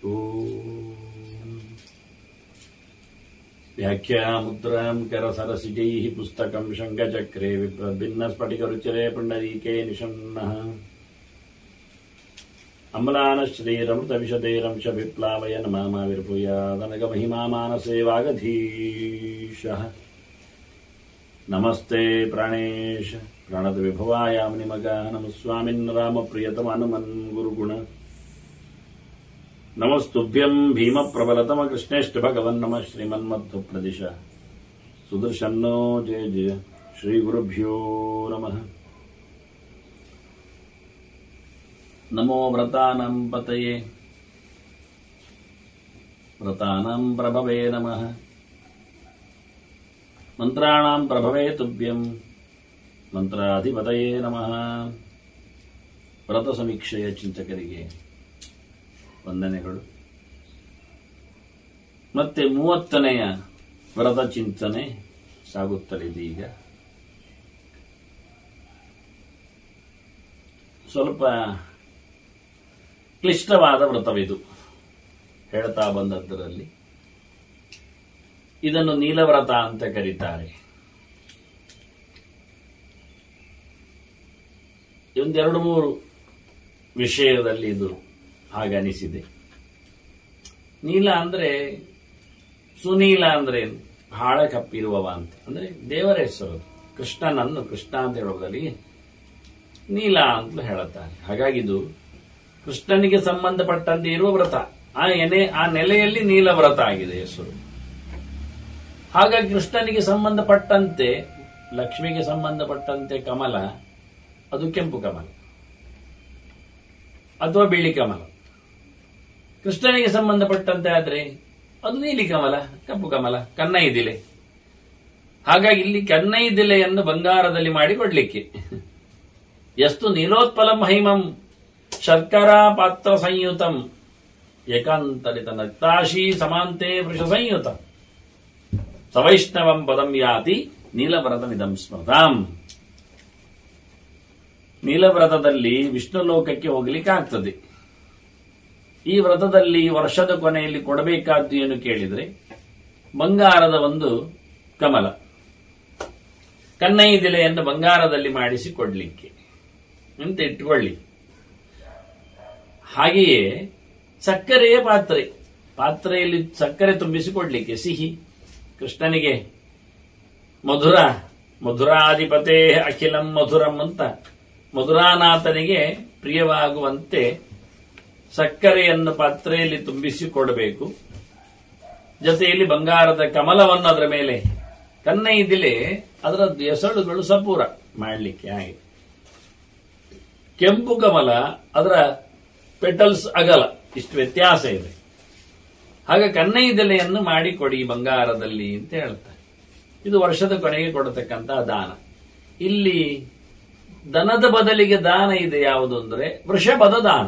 व्याख्यामुद्रां करसरसिजैः पुस्तकं शङ्खचक्रे विभिन्नस्फटिकरुचिरे पुण्डरीके निषण्णः अम्लानश्रीरमृतविशदेरंश विप्लावय नमामाविर्भूयादनगमहिमा मानसे वागधीशः नमस्ते प्राणेश प्रणतविभवायां नमः स्वामिन् रामप्रियतमनुमन् गुरुगुण नमस्तुभ्यं भीमप्रबलतम कृष्णेष्ट भगवन् नमः श्रीमन्मध्वप्रदिश सुदर्शन्नो जय जय श्रीगुरुभ्यो नमः नमो व्रतानां पतये व्रतानां प्रभवे नमः मन्त्राणां प्रभवे तुभ्यं ಮಂತ್ರಾಧಿಪತಯೇ ನಮಃ ವ್ರತ ಸಮೀಕ್ಷೆಯ ಚಿಂತಕರಿಗೆ ವಂದನೆಗಳು ಮತ್ತೆ ಮೂವತ್ತನೆಯ ವ್ರತ ಚಿಂತನೆ ಸಾಗುತ್ತಲಿದೆ ಈಗ ಸ್ವಲ್ಪ ಕ್ಲಿಷ್ಟವಾದ ವ್ರತವಿದು ಹೇಳ್ತಾ ಬಂದದ್ದರಲ್ಲಿ ಇದನ್ನು ನೀಲವ್ರತ ಅಂತ ಕರೀತಾರೆ ಒಂದೆರಡು ಮೂರು ವಿಷಯದಲ್ಲಿ ಇದು ಹಾಗನಿಸಿದೆ ನೀಲ ಅಂದ್ರೆ ಸುನೀಲ ಅಂದ್ರೆ ಏನು? ಬಹಳ ಕಪ್ಪಿರುವವ ಅಂತ ಅಂದ್ರೆ ದೇವರ ಹೆಸರು ಅದು. ಕೃಷ್ಣನನ್ನು ಕೃಷ್ಣ ಅಂತ ಹೇಳೋದಲ್ಲಿ ನೀಲ ಅಂತ ಹೇಳುತ್ತಾರೆ ಹಾಗಾಗಿ ಇದು ಕೃಷ್ಣನಿಗೆ ಸಂಬಂಧಪಟ್ಟಂತೆ ಇರುವ ವ್ರತ ಆ ಎನೆ ಆ ನೆಲೆಯಲ್ಲಿ ನೀಲ ವ್ರತ ಆಗಿದೆ ಹೆಸರು ಹಾಗಾಗಿ ಕೃಷ್ಣನಿಗೆ ಸಂಬಂಧಪಟ್ಟಂತೆ ಲಕ್ಷ್ಮಿಗೆ ಸಂಬಂಧಪಟ್ಟಂತೆ ಕಮಲ ಅದು ಕೆಂಪು ಕಮಲ ಅಥವಾ ಬಿಳಿ ಕಮಲ ಕೃಷ್ಣನಿಗೆ ಸಂಬಂಧಪಟ್ಟಂತೆ ಆದ್ರೆ ಅದು ನೀಲಿ ಕಮಲ ಕಪ್ಪು ಕಮಲ ಕನ್ನೈದಿಲೆ ಹಾಗಾಗಿ ಇಲ್ಲಿ ಕನ್ನೈದಿಲೆಯನ್ನು ಬಂಗಾರದಲ್ಲಿ ಮಾಡಿ ಕೊಡ್ಲಿಕ್ಕೆ ಎಷ್ಟು ನೀಲೋತ್ಪಲಂ ಹೈಮಂ ಶರ್ಕರಾ ಪಾತ್ರ ಸಂಯುತಂ ಏಕಾಂತರಿತ ನಕ್ತಾಶಿ ಸಮಾಂತೆ ವೃಷ ಸಂಯುತ ಸವೈಷ್ಣವಂ ಪದಂ ಯಾತಿ ನೀಲವ್ರತಮಿದಂ ಸ್ಮೃತಾಂ ನೀಲವ್ರತದಲ್ಲಿ ವಿಷ್ಣು ಲೋಕಕ್ಕೆ ಹೋಗ್ಲಿಕ್ಕೆ ಆಗ್ತದೆ ಈ ವ್ರತದಲ್ಲಿ ವರ್ಷದ ಕೊನೆಯಲ್ಲಿ ಕೊಡಬೇಕಾದ್ದು ಏನು ಕೇಳಿದ್ರೆ ಬಂಗಾರದ ಒಂದು ಕಮಲ ಕನ್ನೈದಿಲೆಯನ್ನು ಬಂಗಾರದಲ್ಲಿ ಮಾಡಿಸಿ ಕೊಡ್ಲಿಕ್ಕೆ ಅಂತ ಇಟ್ಕೊಳ್ಳಿ ಹಾಗೆಯೇ ಸಕ್ಕರೆಯ ಪಾತ್ರೆ ಪಾತ್ರೆಯಲ್ಲಿ ಸಕ್ಕರೆ ತುಂಬಿಸಿ ಕೊಡ್ಲಿಕ್ಕೆ ಸಿಹಿ ಕೃಷ್ಣನಿಗೆ ಮಧುರ ಮಧುರಾಧಿಪತೇ ಅಖಿಲಂ ಮಧುರಂ ಅಂತ ಮಧುರಾನಾಥನಿಗೆ ಪ್ರಿಯವಾಗುವಂತೆ ಸಕ್ಕರೆಯನ್ನು ಪಾತ್ರೆಯಲ್ಲಿ ತುಂಬಿಸಿ ಕೊಡಬೇಕು ಜೊತೆಯಲ್ಲಿ ಬಂಗಾರದ ಕಮಲವನ್ನು ಅದರ ಮೇಲೆ ಕನ್ನೈದಿಲೆ ಅದರ ಎಸಳುಗಳು ಸಪೂರ ಮಾಡಲಿಕ್ಕೆ ಹಾಗೆ ಕೆಂಪು ಕಮಲ ಅದರ ಪೆಟಲ್ಸ್ ಅಗಲ ಇಷ್ಟು ವ್ಯತ್ಯಾಸ ಇದೆ ಹಾಗೆ ಕನ್ನೈದೆಲೆಯನ್ನು ಮಾಡಿ ಕೊಡಿ ಬಂಗಾರದಲ್ಲಿ ಅಂತ ಹೇಳ್ತಾರೆ ಇದು ವರ್ಷದ ಕೊನೆಗೆ ಕೊಡತಕ್ಕಂತ ದಾನ ಇಲ್ಲಿ ದನದ ಬದಲಿಗೆ ದಾನ ಇದೆ ಯಾವುದು ಅಂದ್ರೆ ವೃಷಭದ ದಾನ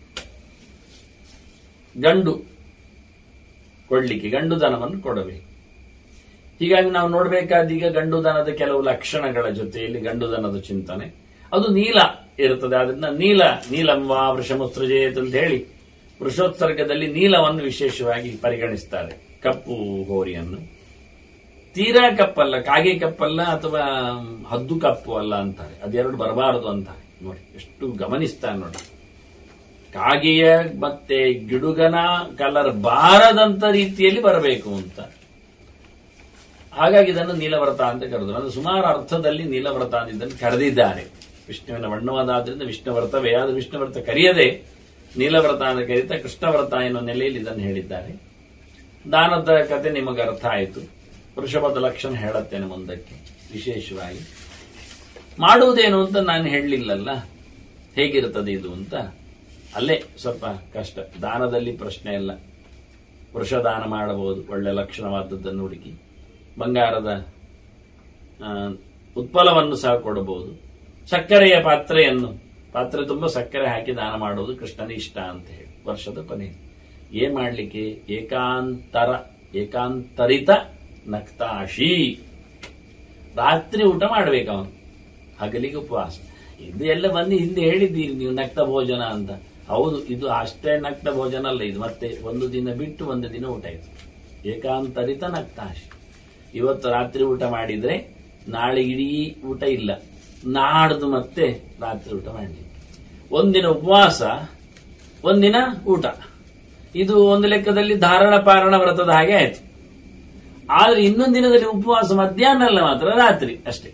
ಗಂಡು ಕೊಡ್ಲಿಕ್ಕೆ ಗಂಡು ದನವನ್ನು ಕೊಡಬೇಕು ಹೀಗಾಗಿ ನಾವು ನೋಡಬೇಕಾದ ಈಗ ಗಂಡು ದನದ ಕೆಲವು ಲಕ್ಷಣಗಳ ಜೊತೆಯಲ್ಲಿ ಗಂಡು ದನದ ಚಿಂತನೆ ಅದು ನೀಲ ಇರುತ್ತದೆ ಅದನ್ನ ನೀಲ ನೀಲಂವ ವೃಷಮುಸ್ತ್ರಜೇತ್ ಅಂತ ಹೇಳಿ ವೃಷೋತ್ಸರ್ಗದಲ್ಲಿ ನೀಲವನ್ನು ವಿಶೇಷವಾಗಿ ಪರಿಗಣಿಸ್ತಾರೆ ಕಪ್ಪು ಹೋರಿಯನ್ನು ತೀರಾ ಕಪ್ಪಲ್ಲ ಕಾಗೆ ಕಪ್ಪಲ್ಲ ಅಥವಾ ಹದ್ದು ಕಪ್ಪು ಅಲ್ಲ ಅಂತಾರೆ ಅದೆರಡು ಬರಬಾರದು ಅಂತಾರೆ ನೋಡಿ ಎಷ್ಟು ಗಮನಿಸ್ತಾನೆ ನೋಡಿ ಕಾಗೆಯ ಮತ್ತೆ ಗಿಡುಗನ ಕಲರ್ ಬಾರದಂತ ರೀತಿಯಲ್ಲಿ ಬರಬೇಕು ಅಂತ ಹಾಗಾಗಿ ಇದನ್ನು ನೀಲವ್ರತ ಅಂತ ಕರೆದ್ರು ಅಂದ್ರೆ ಸುಮಾರು ಅರ್ಥದಲ್ಲಿ ನೀಲವ್ರತ ಅಂತ ಇದನ್ನು ಕರೆದಿದ್ದಾರೆ ವಿಷ್ಣುವಿನ ಬಣ್ಣವಾದಾದ್ರಿಂದ ವಿಷ್ಣುವ್ರತವೇ ಅದು ವಿಷ್ಣುವ್ರತ ಕರೆಯದೆ ನೀಲವ್ರತ ಅಂತ ಕರೀತಾ ಕೃಷ್ಣವ್ರತ ಎನ್ನುವ ನೆಲೆಯಲ್ಲಿ ಇದನ್ನು ಹೇಳಿದ್ದಾರೆ ದಾನದ ಕತೆ ನಿಮಗೆ ಅರ್ಥ ಆಯಿತು ವೃಷಭದ ಲಕ್ಷಣ ಹೇಳತ್ತೇನೆ ಮುಂದಕ್ಕೆ ವಿಶೇಷವಾಗಿ ಮಾಡುವುದೇನು ಅಂತ ನಾನು ಹೇಳಲಿಲ್ಲಲ್ಲ ಹೇಗಿರುತ್ತದೆ ಇದು ಅಂತ ಅಲ್ಲೇ ಸ್ವಲ್ಪ ಕಷ್ಟ ದಾನದಲ್ಲಿ ಪ್ರಶ್ನೆ ಇಲ್ಲ ವೃಷದಾನ ಮಾಡಬಹುದು ಒಳ್ಳೆ ಲಕ್ಷಣವಾದದ್ದನ್ನು ಹುಡುಕಿ ಬಂಗಾರದ ಆ, ಉತ್ಪಲವನ್ನು ಸಹ ಕೊಡಬಹುದು ಸಕ್ಕರೆಯ ಪಾತ್ರೆಯನ್ನು ಪಾತ್ರೆ ತುಂಬ ಸಕ್ಕರೆ ಹಾಕಿ ದಾನ ಮಾಡುವುದು ಕೃಷ್ಣನ ಇಷ್ಟ ಅಂತ ಹೇಳಿ ವರ್ಷದ ಕೊನೆ ಏನ್ ಮಾಡ್ಲಿಕ್ಕೆ ಏಕಾಂತರ ಏಕಾಂತರಿತ ನಕ್ತಾಶಿ ರಾತ್ರಿ ಊಟ ಮಾಡ್ಬೇಕು ಅವನು ಹಗಲಿಗೆ ಉಪವಾಸ ಇದು ಎಲ್ಲ ಬಂದು ಹಿಂದೆ ಹೇಳಿದ್ದೀರಿ ನೀವು ನಕ್ತ ಭೋಜನ ಅಂತ ಹೌದು ಇದು ಅಷ್ಟೇ ನಕ್ತ ಭೋಜನ ಅಲ್ಲ ಇದು ಮತ್ತೆ ಒಂದು ದಿನ ಬಿಟ್ಟು ಒಂದು ದಿನ ಊಟ ಆಯ್ತು ಏಕಾಂತರಿತ ನಕ್ತಾಶಿ ಇವತ್ತು ರಾತ್ರಿ ಊಟ ಮಾಡಿದ್ರೆ ನಾಳೆ ಇಡೀ ಊಟ ಇಲ್ಲ ನಾಡ್ದು ಮತ್ತೆ ರಾತ್ರಿ ಊಟ ಮಾಡಲಿ ಒಂದಿನ ಉಪವಾಸ ಒಂದಿನ ಊಟ ಇದು ಒಂದು ಲೆಕ್ಕದಲ್ಲಿ ಧಾರಣ ಪಾರಣ ವ್ರತದ ಹಾಗೆ ಆಯ್ತು ಆದ್ರೆ ಇನ್ನೊಂದು ದಿನದಲ್ಲಿ ಉಪವಾಸ ಮಧ್ಯಾಹ್ನ ಅಲ್ಲ ಮಾತ್ರ ರಾತ್ರಿ ಅಷ್ಟೇ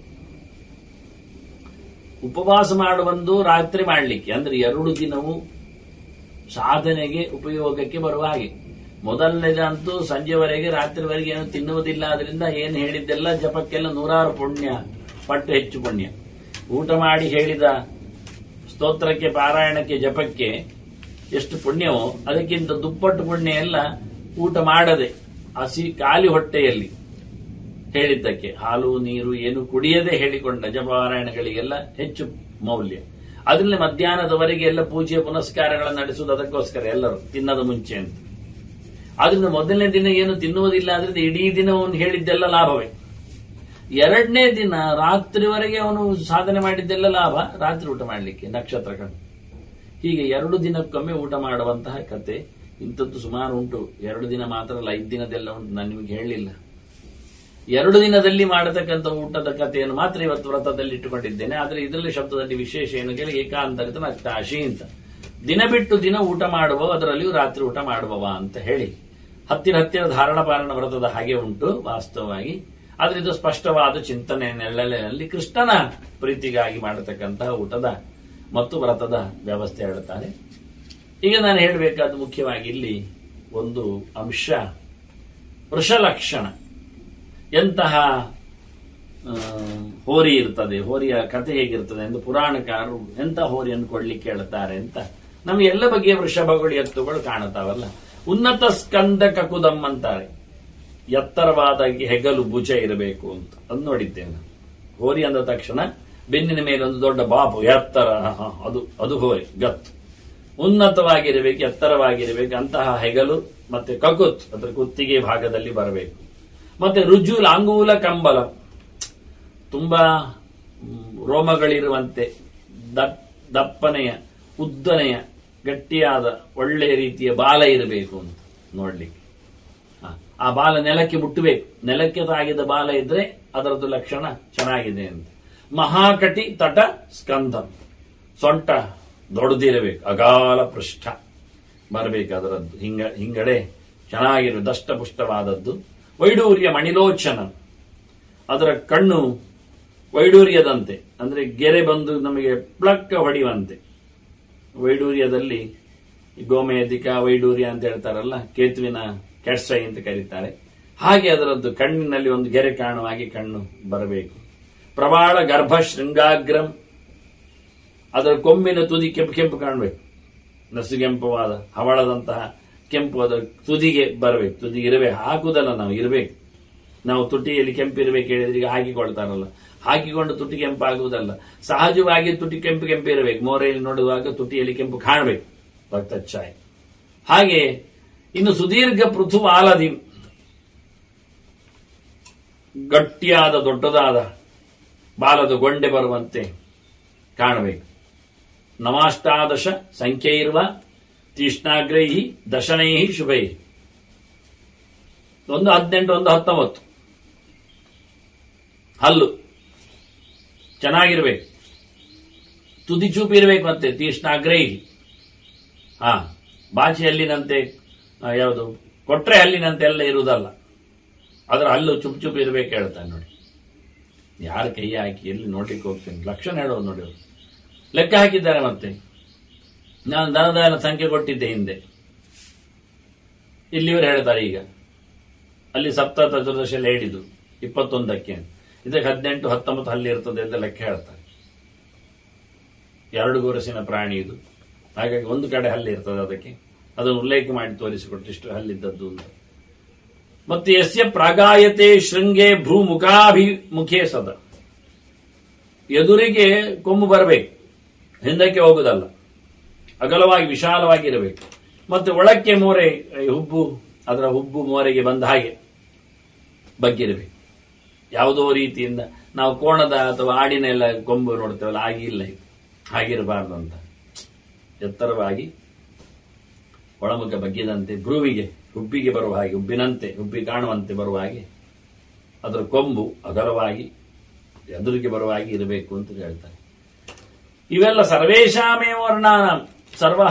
ಉಪವಾಸ ಮಾಡುವಂದು ರಾತ್ರಿ ಮಾಡಲಿಕ್ಕೆ ಅಂದ್ರೆ ಎರಡು ದಿನವೂ ಸಾಧನೆಗೆ ಉಪಯೋಗಕ್ಕೆ ಬರುವ ಹಾಗೆ ಮೊದಲನೇದಂತೂ ಸಂಜೆವರೆಗೆ ರಾತ್ರಿವರೆಗೆ ಏನು ತಿನ್ನುವುದಿಲ್ಲ ಅದರಿಂದ ಏನು ಹೇಳಿದ್ದೆಲ್ಲ ಜಪಕ್ಕೆಲ್ಲ ನೂರಾರು ಪುಣ್ಯ ಪಟ್ಟು ಹೆಚ್ಚು ಪುಣ್ಯ ಊಟ ಮಾಡಿ ಹೇಳಿದ ಸ್ತೋತ್ರಕ್ಕೆ ಪಾರಾಯಣಕ್ಕೆ ಜಪಕ್ಕೆ ಎಷ್ಟು ಪುಣ್ಯವೋ ಅದಕ್ಕಿಂತ ದುಪ್ಪಟ್ಟು ಪುಣ್ಯ ಎಲ್ಲ ಊಟ ಮಾಡದೆ ಹಸಿ ಖಾಲಿ ಹೊಟ್ಟೆಯಲ್ಲಿ ಹೇಳಿದ್ದಕ್ಕೆ ಹಾಲು ನೀರು ಏನು ಕುಡಿಯದೆ ಹೇಳಿಕೊಂಡ ಜಪಪಾರಾಯಣಗಳಿಗೆಲ್ಲ ಹೆಚ್ಚು ಮೌಲ್ಯ ಅದರಲ್ಲಿ ಮಧ್ಯಾಹ್ನದವರೆಗೆ ಎಲ್ಲ ಪೂಜೆ ಪುನಸ್ಕಾರಗಳನ್ನು ನಡೆಸುವುದು ಅದಕ್ಕೋಸ್ಕರ ಎಲ್ಲರೂ ತಿನ್ನದ ಮುಂಚೆ ಅಂತ ಆದ್ರಿಂದ ಮೊದಲನೇ ದಿನ ಏನು ತಿನ್ನುವುದಿಲ್ಲ ಆದ್ರಿಂದ ಇಡೀ ದಿನ ಅವನು ಹೇಳಿದ್ದೆಲ್ಲ ಲಾಭವೇ ಎರಡನೇ ದಿನ ರಾತ್ರಿವರೆಗೆ ಅವನು ಸಾಧನೆ ಮಾಡಿದ್ದೆಲ್ಲ ಲಾಭ ರಾತ್ರಿ ಊಟ ಮಾಡಲಿಕ್ಕೆ ನಕ್ಷತ್ರ ಕಣ್ಣು ಹೀಗೆ ಎರಡು ದಿನಕ್ಕೊಮ್ಮೆ ಊಟ ಮಾಡುವಂತಹ ಕತೆ ಇಂಥದ್ದು ಸುಮಾರು ಉಂಟು ಎರಡು ದಿನ ಮಾತ್ರ ಅಲ್ಲ ಐದು ದಿನದೆಲ್ಲ ಉಂಟು ನಾನು ನಿಮಗೆ ಹೇಳಲಿಲ್ಲ ಎರಡು ದಿನದಲ್ಲಿ ಮಾಡತಕ್ಕಂಥ ಊಟದ ಕಥೆಯನ್ನು ಮಾತ್ರ ಇವತ್ತು ವ್ರತದಲ್ಲಿ ಇಟ್ಟುಕೊಂಡಿದ್ದೇನೆ ಆದರೆ ಇದರಲ್ಲಿ ಶಬ್ದದಲ್ಲಿ ವಿಶೇಷ ಏನು ಕೇಳಿ ಏಕಾಂತರಿತ ನಕ್ತಾಶಿ ಅಂತ ದಿನ ಬಿಟ್ಟು ದಿನ ಊಟ ಮಾಡುವ ಅದರಲ್ಲಿಯೂ ರಾತ್ರಿ ಊಟ ಮಾಡುವವ ಅಂತ ಹೇಳಿ ಹತ್ತಿರ ಹತ್ತಿರ ಧಾರಣ ಪಾರಣ ವ್ರತದ ಹಾಗೆ ಉಂಟು ವಾಸ್ತವವಾಗಿ ಆದ್ರೆ ಇದು ಸ್ಪಷ್ಟವಾದ ಚಿಂತನೆ ನೆಲೆಯಲ್ಲಿ ಕೃಷ್ಣನ ಪ್ರೀತಿಗಾಗಿ ಮಾಡತಕ್ಕಂತಹ ಊಟದ ಮತ್ತು ವ್ರತದ ವ್ಯವಸ್ಥೆ ಹೇಳ್ತಾರೆ ಈಗ ನಾನು ಹೇಳಬೇಕಾದ ಮುಖ್ಯವಾಗಿ ಇಲ್ಲಿ ಒಂದು ಅಂಶ ವೃಷಲಕ್ಷಣ ಎಂತಹ ಆ, ಹೋರಿ ಇರ್ತದೆ ಹೋರಿಯ ಕಥೆ ಹೇಗಿರ್ತದೆ ಎಂದು ಪುರಾಣಕಾರರು ಎಂತ ಹೋರಿಯನ್ನು ಕೊಡ್ಲಿಕ್ಕೆ ಹೇಳ್ತಾರೆ ಅಂತ ನಮಗೆ ಎಲ್ಲ ಬಗೆಯ ವೃಷಭಗಳು ಎತ್ತುಗಳು ಕಾಣುತ್ತಾವಲ್ಲ ಉನ್ನತ ಸ್ಕಂದ ಕಕುದಂ ಅಂತಾರೆ ಎತ್ತರವಾದ ಹೆಗಲು ಭುಜ ಇರಬೇಕು ಅಂತ ಅದು ನೋಡಿದ್ದೇನೆ ನಾನು. ಹೋರಿ ಅಂದ ತಕ್ಷಣ ಬೆನ್ನಿನ ಮೇಲೆ ಒಂದು ದೊಡ್ಡ ಬಾಬು ಎತ್ತರ ಹ, ಅದು ಅದು ಹೋರಿ ಗತ್ತು ಉನ್ನತವಾಗಿರಬೇಕು ಎತ್ತರವಾಗಿರಬೇಕು ಅಂತಹ ಹೆಗಲು ಮತ್ತೆ ಕಕುತ್ ಅದರ ಕುತ್ತಿಗೆ ಭಾಗದಲ್ಲಿ ಬರಬೇಕು ಮತ್ತೆ ರುಜುಲ ಅಂಗೂಲ ಕಂಬಲ ತುಂಬಾ ಮ್, ರೋಮಗಳಿರುವಂತೆ ದಪ್- ದಪ್ಪನೆಯ ಉದ್ದನೆಯ ಗಟ್ಟಿಯಾದ ಒಳ್ಳೆಯ ರೀತಿಯ ಬಾಲ ಇರಬೇಕು ಅಂತ ನೋಡ್ಲಿಕ್ಕೆ ಹ, ಆ ಬಾಲ ನೆಲಕ್ಕೆ ಮುಟ್ಟಬೇಕು ನೆಲಕ್ಕೆ ತಾಗಿದ ಬಾಲ ಇದ್ರೆ ಅದರದ್ದು ಲಕ್ಷಣ ಚೆನ್ನಾಗಿದೆ ಅಂತ ಮಹಾಕಟಿ ತಟ ಸ್ಕಂದ ಸೊಂಟ ದೊಡ್ಡದಿರಬೇಕು ಅಗಾಲ ಪೃಷ್ಠ ಬರಬೇಕು ಅದರದ್ದು ಹಿಂಗ ಹಿಂಗಡೆ ಚೆನ್ನಾಗಿರೋ ದಷ್ಟಪುಷ್ಟವಾದದ್ದು ವೈಡೂರ್ಯ ಮಣಿಲೋಚನ ಅದರ ಕಣ್ಣು ವೈಡೂರ್ಯದಂತೆ ಅಂದ್ರೆ ಗೆರೆ ಬಂದು ನಮಗೆ ಪ್ಲಕ್ಕ ಹೊಡೆಯುವಂತೆ ವೈಡೂರ್ಯದಲ್ಲಿ ಗೋಮೇಧಿಕ ವೈಡೂರ್ಯ ಅಂತ ಹೇಳ್ತಾರಲ್ಲ ಕೇತುವಿನ ಕೆಡ್ಸೈ ಅಂತ ಕರೀತಾರೆ ಹಾಗೆ ಅದರದ್ದು ಕಣ್ಣಿನಲ್ಲಿ ಒಂದು ಗೆರೆ ಕಾಣುವ ಹಾಗೆ ಕಣ್ಣು ಬರಬೇಕು ಪ್ರವಾಳ ಗರ್ಭ ಶೃಂಗಾಗ್ರಂ ಅದರ ಕೊಮ್ಮಿನ ತುದಿ ಕೆಂಪು ಕೆಂಪು ಕಾಣಬೇಕು ನಸುಗೆಂಪವಾದ ಹವಳದಂತಹ ಕೆಂಪು ಅದರ ತುದಿಗೆ ಬರಬೇಕು ತುದಿಗೆ ಇರಬೇಕು ಹಾಕುದಲ್ಲ ನಾವು ಇರಬೇಕು ನಾವು ತುಟಿಯಲ್ಲಿ ಕೆಂಪು ಇರಬೇಕು ಹೇಳಿದ್ರೆ ಈಗ ಹಾಕಿಕೊಳ್ತಾರಲ್ಲ ಹಾಕಿಕೊಂಡು ತುಟಿ ಕೆಂಪಾಗುವುದಲ್ಲ ಸಹಜವಾಗಿ ತುಟಿ ಕೆಂಪು ಕೆಂಪು ಇರಬೇಕು ಮೋರೆಯಲ್ಲಿ ನೋಡುವಾಗ ತುಟಿಯಲ್ಲಿ ಕೆಂಪು ಕಾಣಬೇಕು ಭಕ್ತಚ್ಛಾಯ್ ಹಾಗೆ ಇನ್ನು ಸುದೀರ್ಘ ಪೃಥು ಆಲದಿ ಗಟ್ಟಿಯಾದ ದೊಡ್ಡದಾದ ಬಾಲದ ಗೊಂಡೆ ಬರುವಂತೆ ಕಾಣಬೇಕು ನವಾಷ್ಟಾದಶ ಸಂಖ್ಯೆ ಇರುವ ತೀಷ್ಣಾಗ್ರೈ ದಶನೈ ಶುಭೈ ಒಂದು ಹದಿನೆಂಟು ಒಂದು ಹತ್ತೊಂಬತ್ತು ಹಲ್ಲು ಚೆನ್ನಾಗಿರ್ಬೇಕು ತುದಿ ಚೂಪಿ ಇರಬೇಕು ಮತ್ತೆ ತೀಷ್ಣಾಗ್ರೈ ಹಾ ಬಾಚಿ ಹಲ್ಲಿನಂತೆ ಆ, ಯಾವುದು ಕೊಟ್ರೆ ಹಲ್ಲಿನಂತೆ ಎಲ್ಲ ಇರುವುದಲ್ಲ ಅದರ ಹಲ್ಲು ಚುಪ್ ಚುಪ್ ಇರಬೇಕು ಹೇಳ್ತಾನೆ ನೋಡಿ ಯಾರ ಕೈ ಹಾಕಿ ಎಲ್ಲಿ ನೋಡ್ಲಿಕ್ಕೆ ಹೋಗ್ತೇನೆ ಲಕ್ಷಣ ಹೇಳೋದು ನೋಡಿ ಅವ್ರು. ಲೆಕ್ಕ ಹಾಕಿದ್ದಾರೆ ಮತ್ತೆ ನಾನು ದನದಾನ ಸಂಖ್ಯೆ ಕೊಟ್ಟಿದ್ದೆ ಹಿಂದೆ ಇಲ್ಲಿವರು ಹೇಳ್ತಾರೆ ಈಗ ಅಲ್ಲಿ ಸಪ್ತ ಚತುರ್ದಶ ಎಲ್ಲ ಹೇಳಿದ್ರು ಇಪ್ಪತ್ತೊಂದಕ್ಕೆ ಇದಕ್ಕೆ ಹದಿನೆಂಟು ಹತ್ತೊಂಬತ್ತು ಹಲ್ಲಿ ಇರ್ತದೆ ಅಂತ ಲೆಕ್ಕ ಹೇಳ್ತಾರೆ ಎರಡು ಗೊರಸಿನ ಪ್ರಾಣಿ ಇದು ಹಾಗಾಗಿ ಒಂದು ಕಡೆ ಹಲ್ಲಿ ಇರ್ತದೆ ಅದಕ್ಕೆ ಅದನ್ನು ಉಲ್ಲೇಖ ಮಾಡಿ ತೋರಿಸಿಕೊಟ್ಟು ಇಷ್ಟು ಹಲ್ಲಿದ್ದದ್ದು ಅಂತ ಮತ್ತು ಯಸ್ಯ ಪ್ರಾಗಾಯತೆ ಶೃಂಗೆ ಭ್ರೂ ಮುಖಾಭಿಮುಖೇ ಸದ ಎದುರಿಗೆ ಕೊಂಬು ಬರಬೇಕು ಹಿಂದಕ್ಕೆ ಹೋಗುದಲ್ಲ ಅಗಲವಾಗಿ ವಿಶಾಲವಾಗಿರಬೇಕು ಮತ್ತೆ ಒಳಕ್ಕೆ ಮೋರೆ ಈ ಹುಬ್ಬು ಅದರ ಹುಬ್ಬು ಮೋರೆಗೆ ಬಂದ ಹಾಗೆ ಬಗ್ಗಿರಬೇಕು ಯಾವುದೋ ರೀತಿಯಿಂದ ನಾವು ಕೋಣದ ಅಥವಾ ಆಡಿನ ಎಲ್ಲ ಕೊಂಬು ನೋಡ್ತೇವಲ್ಲ ಆಗಿಲ್ಲ ಇದು ಹಾಗಿರಬಾರ್ದು ಅಂತ ಎತ್ತರವಾಗಿ ಒಳಮುಖ ಬಗ್ಗಿದಂತೆ ಭ್ರುವಿಗೆ ಹುಬ್ಬಿಗೆ ಬರುವ ಹಾಗೆ ಹುಬ್ಬಿನಂತೆ ಹುಬ್ಬಿ ಕಾಣುವಂತೆ ಬರುವ ಹಾಗೆ ಅದರ ಕೊಂಬು ಅಗಲವಾಗಿ ಎದುರಿಗೆ ಬರುವ ಹಾಗೆ ಇರಬೇಕು ಅಂತ ಹೇಳ್ತಾರೆ ಇವೆಲ್ಲ ಸರ್ವೇಶಾಮೇ ವರ್ಣಾನ ಸರ್ವ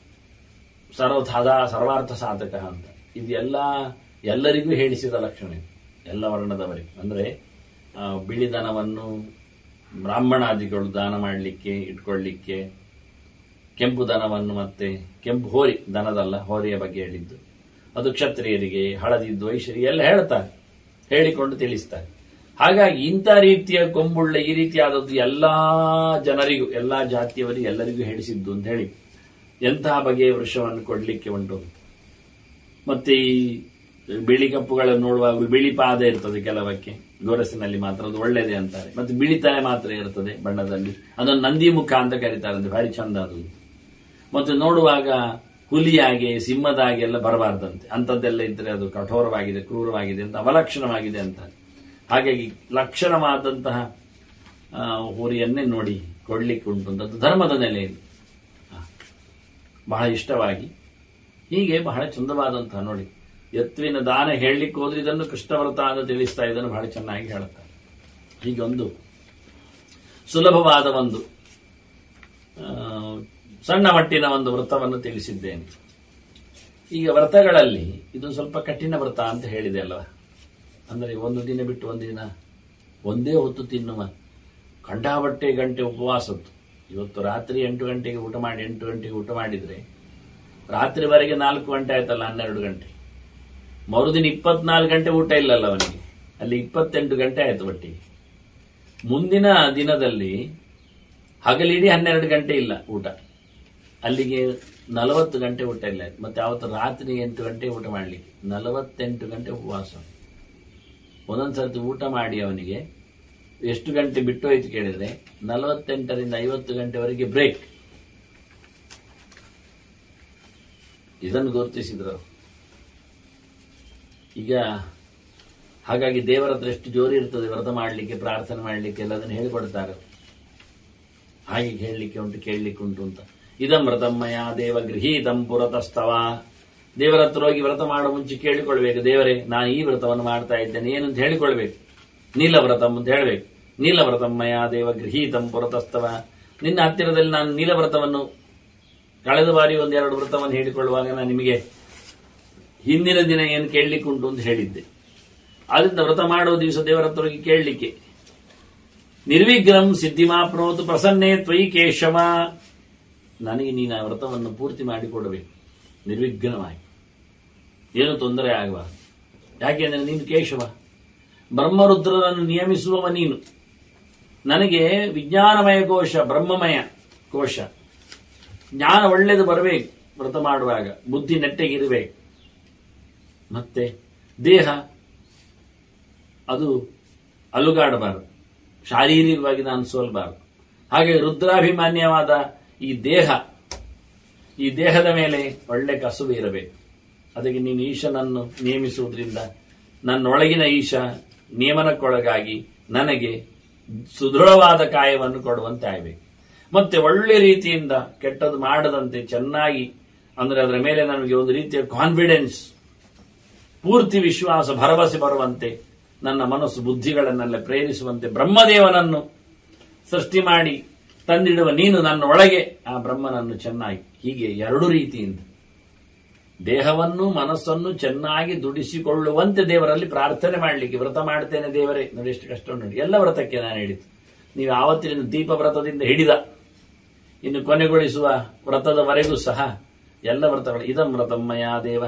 ಸರ್ವಥಾದ ಸರ್ವಾರ್ಥ ಸಾಧಕ ಅಂತ ಇದೆಲ್ಲ ಎಲ್ಲರಿಗೂ ಹೇಳಿಸಿದ ಲಕ್ಷಣ ಇದು. ಎಲ್ಲ ವರ್ಣದವರಿಗೆ ಅಂದ್ರೆ ಆ, ಬಿಳಿ ದನವನ್ನು ಬ್ರಾಹ್ಮಣಾದಿಗಳು ದಾನ ಮಾಡಲಿಕ್ಕೆ ಇಟ್ಕೊಳ್ಳಿಕ್ಕೆ ಕೆಂಪು ದನವನ್ನು ಮತ್ತೆ ಕೆಂಪು ಹೋರಿ ದನದಲ್ಲ ಹೋರಿಯ ಬಗ್ಗೆ ಹೇಳಿದ್ದು ಅದು ಕ್ಷತ್ರಿಯರಿಗೆ ಹಳದಿದ್ದು ವೈಶ್ಯರಿಗೆ ಎಲ್ಲ ಹೇಳ್ತಾರೆ ಹೇಳಿಕೊಂಡು ತಿಳಿಸ್ತಾರೆ ಹಾಗಾಗಿ ಇಂಥ ರೀತಿಯ ಕೊಂಬುಳ್ಳ ಈ ರೀತಿಯಾದದ್ದು ಎಲ್ಲಾ ಜನರಿಗೂ ಎಲ್ಲಾ ಜಾತಿಯವರಿಗೂ ಎಲ್ಲರಿಗೂ ಹೇಳಿಸಿದ್ದು ಅಂತ ಹೇಳಿ ಎಂತಹ ಬಗೆಯ ವೃಕ್ಷವನ್ನು ಕೊಡ್ಲಿಕ್ಕೆ ಉಂಟು ಮತ್ತೆ ಈ ಬಿಳಿ ಕಪ್ಪುಗಳನ್ನು ನೋಡುವಾಗ ಬಿಳಿ ಪಾದ ಇರ್ತದೆ ಕೆಲವಕ್ಕೆ ಗೊರಸಿನಲ್ಲಿ ಮಾತ್ರ ಅದು ಒಳ್ಳೆಯದೇ ಅಂತಾರೆ ಮತ್ತೆ ಬಿಳಿ ತಲೆ ಮಾತ್ರ ಇರ್ತದೆ ಬಣ್ಣದಲ್ಲಿ ಅದನ್ನು ನಂದಿ ಮುಖ ಅಂತ ಕರೀತಾರೆ ಅದು ಭಾರಿ ಚಂದ ಅದು ಮತ್ತೆ ನೋಡುವಾಗ ಹುಲಿಯಾಗೆ ಸಿಂಹದಾಗೆ ಎಲ್ಲ ಬರಬಾರ್ದಂತೆ ಅಂಥದ್ದೆಲ್ಲ ಇದ್ರೆ ಅದು ಕಠೋರವಾಗಿದೆ ಕ್ರೂರವಾಗಿದೆ ಅಂತ ಅವಲಕ್ಷಣವಾಗಿದೆ ಅಂತ ಹಾಗಾಗಿ ಲಕ್ಷಣವಾದಂತಹ ಆ, ಹೋರಿಯನ್ನೇ ನೋಡಿ ಕೊಡ್ಲಿಕ್ಕೆ ಉಂಟು ಅಂತ ಅದು ಧರ್ಮದ ನೆಲೆಯಲ್ಲಿ ಆ, ಬಹಳ ಇಷ್ಟವಾಗಿ ಹೀಗೆ ಬಹಳ ಚಂದವಾದಂತಹ ನೋಡಿ ಯತ್ವಿನ ದಾನ ಹೇಳಲಿಕ್ಕೆ ಹೋದ್ರೆ ಇದನ್ನು ಕೃಷ್ಣವ್ರತ ಅಂತ ತಿಳಿಸ್ತಾ ಇದನ್ನು ಬಹಳ ಚೆನ್ನಾಗಿ ಹೇಳುತ್ತಾರೆ ಹೀಗೆ ಒಂದು ಸುಲಭವಾದ ಒಂದು ಆ, ಸಣ್ಣ ಮಟ್ಟಿನ ಒಂದು ವ್ರತವನ್ನು ತಿಳಿಸಿದ್ದೇನೆ ಈಗ ವ್ರತಗಳಲ್ಲಿ ಇದು ಸ್ವಲ್ಪ ಕಠಿಣ ವ್ರತ ಅಂತ ಹೇಳಿದೆ ಅಲ್ವಾ ಅಂದರೆ ಒಂದು ದಿನ ಬಿಟ್ಟು ಒಂದು ದಿನ ಒಂದೇ ಹೊತ್ತು ತಿನ್ನುವ ಕಂಡಾಬಟ್ಟೆ ಗಂಟೆ ಉಪವಾಸದ್ದು ಇವತ್ತು ರಾತ್ರಿ ಎಂಟು ಗಂಟೆಗೆ ಊಟ ಮಾಡಿ ಎಂಟು ಗಂಟೆಗೆ ಊಟ ಮಾಡಿದ್ರೆ ರಾತ್ರಿವರೆಗೆ ನಾಲ್ಕು ಗಂಟೆ ಆಯ್ತಲ್ಲ ಹನ್ನೆರಡು ಗಂಟೆ ಮರುದಿನ ಇಪ್ಪತ್ನಾಲ್ಕು ಗಂಟೆ ಊಟ ಇಲ್ಲಲ್ಲ ಅವನಿಗೆ ಅಲ್ಲಿ ಇಪ್ಪತ್ತೆಂಟು ಗಂಟೆ ಆಯ್ತು ಒಟ್ಟಿಗೆ ಮುಂದಿನ ದಿನದಲ್ಲಿ ಹಗಲಿಡೀ ಹನ್ನೆರಡು ಗಂಟೆ ಇಲ್ಲ ಊಟ ಅಲ್ಲಿಗೆ ನಲವತ್ತು ಗಂಟೆ ಊಟ ಇಲ್ಲ ಮತ್ತೆ ಅವತ್ತು ರಾತ್ರಿ ಎಂಟು ಗಂಟೆ ಊಟ ಮಾಡಲಿಕ್ಕೆ ನಲವತ್ತೆಂಟು ಗಂಟೆ ಉಪವಾಸ ಒಂದೊಂದು ಸರ್ತಿ ಊಟ ಮಾಡಿ ಅವನಿಗೆ ಎಷ್ಟು ಗಂಟೆ ಬಿಟ್ಟು ಹೋಯ್ತು ಕೇಳಿದ್ರೆ ನಲವತ್ತೆಂಟರಿಂದ ಐವತ್ತು ಗಂಟೆವರೆಗೆ ಬ್ರೇಕ್ ಇದನ್ನು ಗುರುತಿಸಿದ್ರು ಅವ್ರು. ಈಗ ಹಾಗಾಗಿ ದೇವರ ಹತ್ರ ಎಷ್ಟು ಜೋರಿ ಇರ್ತದೆ ವ್ರತ ಮಾಡಲಿಕ್ಕೆ ಪ್ರಾರ್ಥನೆ ಮಾಡಲಿಕ್ಕೆ ಎಲ್ಲ ಅದನ್ನು ಹೇಳಿಕೊಡ್ತಾರೆ ಹಾಗೆ ಹೇಳಲಿಕ್ಕೆ ಉಂಟು ಕೇಳಲಿಕ್ಕೆ ಉಂಟು ಅಂತ ಇದಂ ವ್ರತಮ್ಮಯ ದೇವ ಗೃಹೀತಂ ಪುರತಸ್ತವ ದೇವರ ಹತ್ರ ಹೋಗಿ ವ್ರತ ಮಾಡೋ ಮುಂಚೆ ಕೇಳಿಕೊಳ್ಬೇಕು ದೇವರೇ ನಾನು ಈ ವ್ರತವನ್ನು ಮಾಡ್ತಾ ಇದ್ದೇನೆ ಏನು ಅಂತ ಹೇಳಿಕೊಳ್ಬೇಕು ನೀಲ ವ್ರತಂ ಅಂತ ಹೇಳಬೇಕು ನೀಲ ವ್ರತಮ್ಮಯ ದೇವ ಗೃಹೀತಂ ಪುರತಸ್ತವ ನಿನ್ನ ಹತ್ತಿರದಲ್ಲಿ ನಾನು ನೀಲ ವ್ರತವನ್ನು ಕಳೆದ ಬಾರಿ ಒಂದೆರಡು ವ್ರತವನ್ನು ಹೇಳಿಕೊಳ್ಳುವಾಗ ನಾನು ನಿಮಗೆ ಹಿಂದಿನ ದಿನ ಏನು ಕೇಳಲಿಕ್ಕೆ ಉಂಟು ಅಂತ ಹೇಳಿದ್ದೆ ಆದ್ರಿಂದ ವ್ರತ ಮಾಡುವ ದಿವಸ ದೇವರ ಹತ್ರ ಹೋಗಿ ಕೇಳಲಿಕ್ಕೆ ನಿರ್ವಿಘ್ನಂ ಸಿದ್ಧಿಮಾಪ್ನೋತು ಪ್ರಸನ್ನೇ ತ್ವಯಿ ಕೇಶವ ನನಗೆ ನೀನು ಆ ವ್ರತವನ್ನು ಪೂರ್ತಿ ಮಾಡಿಕೊಡಬೇಕು ನಿರ್ವಿಘ್ನವಾಗಿ ಏನು ತೊಂದರೆ ಆಗಬಾರದು ಯಾಕೆಂದ್ರೆ ನೀನು ಕೇಶವ ಬ್ರಹ್ಮರುದ್ರರನ್ನು ನಿಯಮಿಸುವವ ನೀನು ನನಗೆ ವಿಜ್ಞಾನಮಯ ಕೋಶ ಬ್ರಹ್ಮಮಯ ಕೋಶ ಜ್ಞಾನ ಒಳ್ಳೆಯದು ಬರಬೇಕು ವ್ರತ ಮಾಡುವಾಗ ಬುದ್ಧಿ ನೆಟ್ಟಗಿರಬೇಕು ಮತ್ತೆ ದೇಹ ಅದು ಅಲುಗಾಡಬಾರದು ಶಾರೀರಿಕವಾಗಿ ನಾನು ಸೋಲ್ಬಾರದು ಹಾಗೆ ರುದ್ರಾಭಿಮಾನ್ಯವಾದ ಈ ದೇಹ ಈ ದೇಹದ ಮೇಲೆ ಒಳ್ಳೆ ಕಸುಬು ಇರಬೇಕು ಅದಕ್ಕೆ ನೀನು ಈಶನನ್ನು ನೇಮಿಸುವುದರಿಂದ ನನ್ನೊಳಗಿನ ಈಶ ನಿಯಮನಕ್ಕೊಳಗಾಗಿ ನನಗೆ ಸುದೃಢವಾದ ಕಾಯವನ್ನು ಕೊಡುವಂತೆ ಆಗಬೇಕು ಮತ್ತೆ ಒಳ್ಳೆ ರೀತಿಯಿಂದ ಕೆಟ್ಟದ್ದು ಮಾಡದಂತೆ ಚೆನ್ನಾಗಿ ಅಂದ್ರೆ ಅದರ ಮೇಲೆ ನನಗೆ ಒಂದು ರೀತಿಯ ಕಾನ್ಫಿಡೆನ್ಸ್ ಪೂರ್ತಿ ವಿಶ್ವಾಸ ಭರವಸೆ ಬರುವಂತೆ ನನ್ನ ಮನಸ್ಸು ಬುದ್ಧಿಗಳನ್ನೆಲ್ಲ ಪ್ರೇರಿಸುವಂತೆ ಬ್ರಹ್ಮದೇವನನ್ನು ಸೃಷ್ಟಿ ಮಾಡಿ ತಂದಿಡುವ ನೀನು ನನ್ನ ಒಳಗೆ ಆ ಬ್ರಹ್ಮನನ್ನು ಚೆನ್ನಾಗಿ ಹೀಗೆ ಎರಡು ರೀತಿಯಿಂದ ದೇಹವನ್ನು ಮನಸ್ಸನ್ನು ಚೆನ್ನಾಗಿ ದುಡಿಸಿಕೊಳ್ಳುವಂತೆ ದೇವರಲ್ಲಿ ಪ್ರಾರ್ಥನೆ ಮಾಡಲಿಕ್ಕೆ ವ್ರತ ಮಾಡ್ತೇನೆ ದೇವರೇ ನೋಡಿ ಎಷ್ಟು ಕಷ್ಟ ನೋಡಿ ಎಲ್ಲ ವ್ರತಕ್ಕೆ ನಾನು ಹೇಳಿದ್ದು ನೀವು ಆವತ್ತಿನ ದೀಪ ವ್ರತದಿಂದ ಹಿಡಿದ ಇನ್ನು ಕೊನೆಗೊಳಿಸುವ ವ್ರತದವರೆಗೂ ಸಹ ಎಲ್ಲ ವ್ರತಗಳು ಇದಂ ವ್ರತಮ್ಮಯ ದೇವ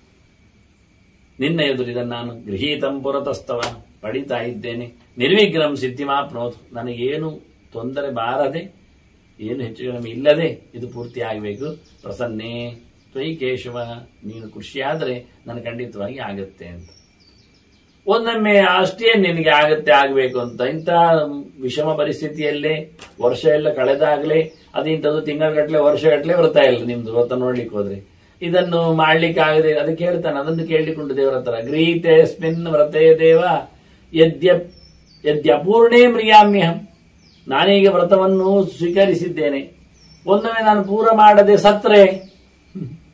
ನಿನ್ನ ಎದುರು ಇದನ್ನು ನಾನು ಗೃಹೀತಂ ಪುರತಸ್ತವ ಪಡಿತಾ ಇದ್ದೇನೆ ನಿರ್ವಿಘ್ನಂ ಸಿದ್ಧಿಮಾಪ್ನೋದು ನನಗೇನು ತೊಂದರೆ ಬಾರದೆ ಏನು ಹೆಚ್ಚು ಕಡಿಮೆ ಇಲ್ಲದೆ ಇದು ಪೂರ್ತಿ ಆಗಬೇಕು ಪ್ರಸನ್ನೇ ತ್ವಯಿ ಕೇಶವ ನೀನು ಖುಷಿಯಾದರೆ ನನಗೆ ಖಂಡಿತವಾಗಿ ಆಗುತ್ತೆ ಅಂತ ಒಂದೊಮ್ಮೆ ಅಷ್ಟೇ ನಿನಗೆ ಆಗತ್ತೆ ಆಗಬೇಕು ಅಂತ ಇಂಥ ವಿಷಮ ಪರಿಸ್ಥಿತಿಯಲ್ಲೇ ವರ್ಷ ಎಲ್ಲ ಕಳೆದಾಗಲೇ ಅದು ಇಂಥದ್ದು ತಿಂಗಳಗಟ್ಟಲೆ ವರ್ಷಗಟ್ಟಲೆ ಬರ್ತಾ ಇಲ್ಲ ನಿಮ್ದು ವ್ರತ ನೋಡ್ಲಿಕ್ಕೆ ಹೋದ್ರೆ ಇದನ್ನು ಮಾಡ್ಲಿಕ್ಕೆ ಆಗದೆ ಅದಕ್ಕೆ ಹೇಳ್ತಾನೆ ಅದನ್ನು ಕೇಳಲಿಕ್ಕುಂಟು ದೇವರ ಹತ್ರ ಗ್ರೀತೆಸ್ಮಿನ್ ವ್ರತೇ ದೇವ ಯದ್ಯ ಯದ್ಯಪೂರ್ಣೇ ಮ್ರಿಯಾಮ್ಯಹಂ ನಾನೀಗ ವ್ರತವನ್ನು ಸ್ವೀಕರಿಸಿದ್ದೇನೆ ಒಂದೊಮ್ಮೆ ನಾನು ಪೂರ ಮಾಡದೆ ಸತ್ರೆ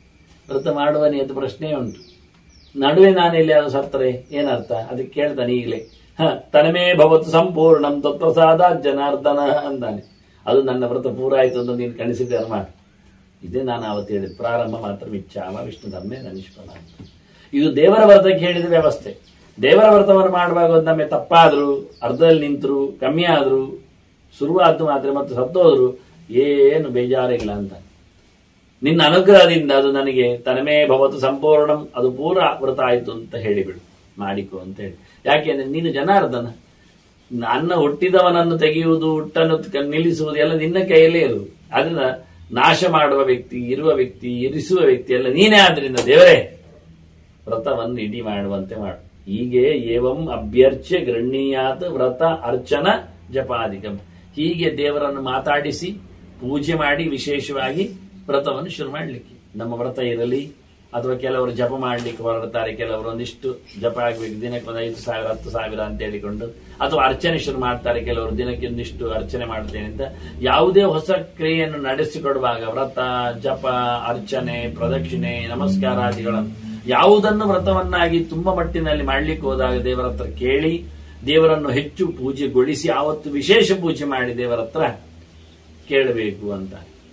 ವ್ರತ ಮಾಡುವನೇ ಅದು ಪ್ರಶ್ನೆ ಉಂಟು ನಡುವೆ ನಾನು ಎಲ್ಲಿ ಅದು ಸತ್ತರೆ ಏನರ್ಥ ಅದಕ್ಕೆ ಕೇಳ್ತಾನೆ ಈಗಲೇ ಹ ತನಮೇ ಭವತ್ತು ಸಂಪೂರ್ಣಂ ತತ್ಪ್ರಸಾದ ಜನಾರ್ದನ ಅಂದಾನೆ ಅದು ನನ್ನ ವ್ರತ ಪೂರ ಆಯ್ತು ಅಂತ ನೀನು ಕಣಿಸಿದ್ದಾರೆ ಮಾಡು ಇದೇ ನಾನು ಅವತ್ತು ಹೇಳಿದ ಪ್ರಾರಂಭ ಮಾತ್ರ ಮಿಚ್ಚಾಮ ವಿಷ್ಣು ಧರ್ಮೇ ನನಿಷ್ಫಲ ಅಂತ ಇದು ದೇವರ ವ್ರತಕ್ಕೆ ಹೇಳಿದ ವ್ಯವಸ್ಥೆ ದೇವರ ವ್ರತವನ್ನು ಮಾಡುವಾಗ ಒಮ್ಮೆ ತಪ್ಪಾದ್ರು ಅರ್ಧದಲ್ಲಿ ನಿಂತರು ಕಮ್ಮಿ ಆದ್ರು ಶುರುವಾದ್ದು ಮಾತ್ರ ಮತ್ತು ಸತ್ತೋದ್ರು ಏನು ಬೇಜಾರಿಲ್ಲ ಅಂತ ನಿನ್ನ ಅನುಗ್ರಹದಿಂದ ಅದು ನನಗೆ ತನಮೇ ಭವತು ಸಂಪೂರ್ಣಂ ಅದು ಪೂರ ವ್ರತ ಆಯ್ತು ಅಂತ ಹೇಳಿಬಿಡು ಮಾಡಿಕೊ ಅಂತ ಹೇಳಿ ಯಾಕೆಂದ್ರೆ ನೀನು ಜನಾರ್ದನ ಅನ್ನ ಹುಟ್ಟಿದವನನ್ನು ತೆಗೆಯುವುದು ಹುಟ್ಟನ್ನು ಕ- ನಿಲ್ಲಿಸುವುದು ಎಲ್ಲ ನಿನ್ನ ಕೈಯಲ್ಲೇ ಇರುವುದು ಅದನ್ನ ನಾಶ ಮಾಡುವ ವ್ಯಕ್ತಿ ಇರುವ ವ್ಯಕ್ತಿ ಇರಿಸುವ ವ್ಯಕ್ತಿ ಎಲ್ಲ ನೀನೇ ಆದ್ರಿಂದ ದೇವರೇ ವ್ರತವನ್ನು ಇಡೀ ಮಾಡುವಂತೆ ಮಾಡು ಹೀಗೆ ಏವಂ ಅಭ್ಯರ್ಚ್ಯ ಗೃಹಣೀಯಾತ್ ವ್ರತ ಅರ್ಚನ ಜಪಾದಿಕಂ ಹೀಗೆ ದೇವರನ್ನು ಮಾತಾಡಿಸಿ ಪೂಜೆ ಮಾಡಿ ವಿಶೇಷವಾಗಿ ವ್ರತವನ್ನು ಶುರು ಮಾಡಲಿಕ್ಕೆ ನಮ್ಮ ವ್ರತ ಇರಲಿ ಅಥವಾ ಕೆಲವರು ಜಪ ಮಾಡ್ಲಿಕ್ಕೆ ಹೊರಡ್ತಾರೆ ಕೆಲವರು ಒಂದಿಷ್ಟು ಜಪ ಆಗ್ಬೇಕು ದಿನಕ್ಕೆ ಒಂದು ಐದು ಸಾವಿರ ಹತ್ತು ಸಾವಿರ ಅಂತ ಹೇಳಿಕೊಂಡು ಅಥವಾ ಅರ್ಚನೆ ಶುರು ಮಾಡ್ತಾರೆ ಕೆಲವರು ದಿನಕ್ಕೆ ಒಂದಿಷ್ಟು ಅರ್ಚನೆ ಮಾಡ್ತೇನೆ ಅಂತ ಯಾವುದೇ ಹೊಸ ಕ್ರಿಯೆಯನ್ನು ನಡೆಸಿಕೊಡುವಾಗ ವ್ರತ ಜಪ ಅರ್ಚನೆ ಪ್ರದಕ್ಷಿಣೆ ನಮಸ್ಕಾರಾದಿಗಳನ್ನು ಯಾವುದನ್ನು ವ್ರತವನ್ನಾಗಿ ತುಂಬ ಮಟ್ಟಿನಲ್ಲಿ ಮಾಡ್ಲಿಕ್ಕೆ ಹೋದಾಗ ದೇವರ ಹತ್ರ ಕೇಳಿ ದೇವರನ್ನು ಹೆಚ್ಚು ಪೂಜೆಗೊಳಿಸಿ ಆವತ್ತು ವಿಶೇಷ ಪೂಜೆ ಮಾಡಿ ದೇವರ ಹತ್ರ ಕೇಳಬೇಕು ಅಂತ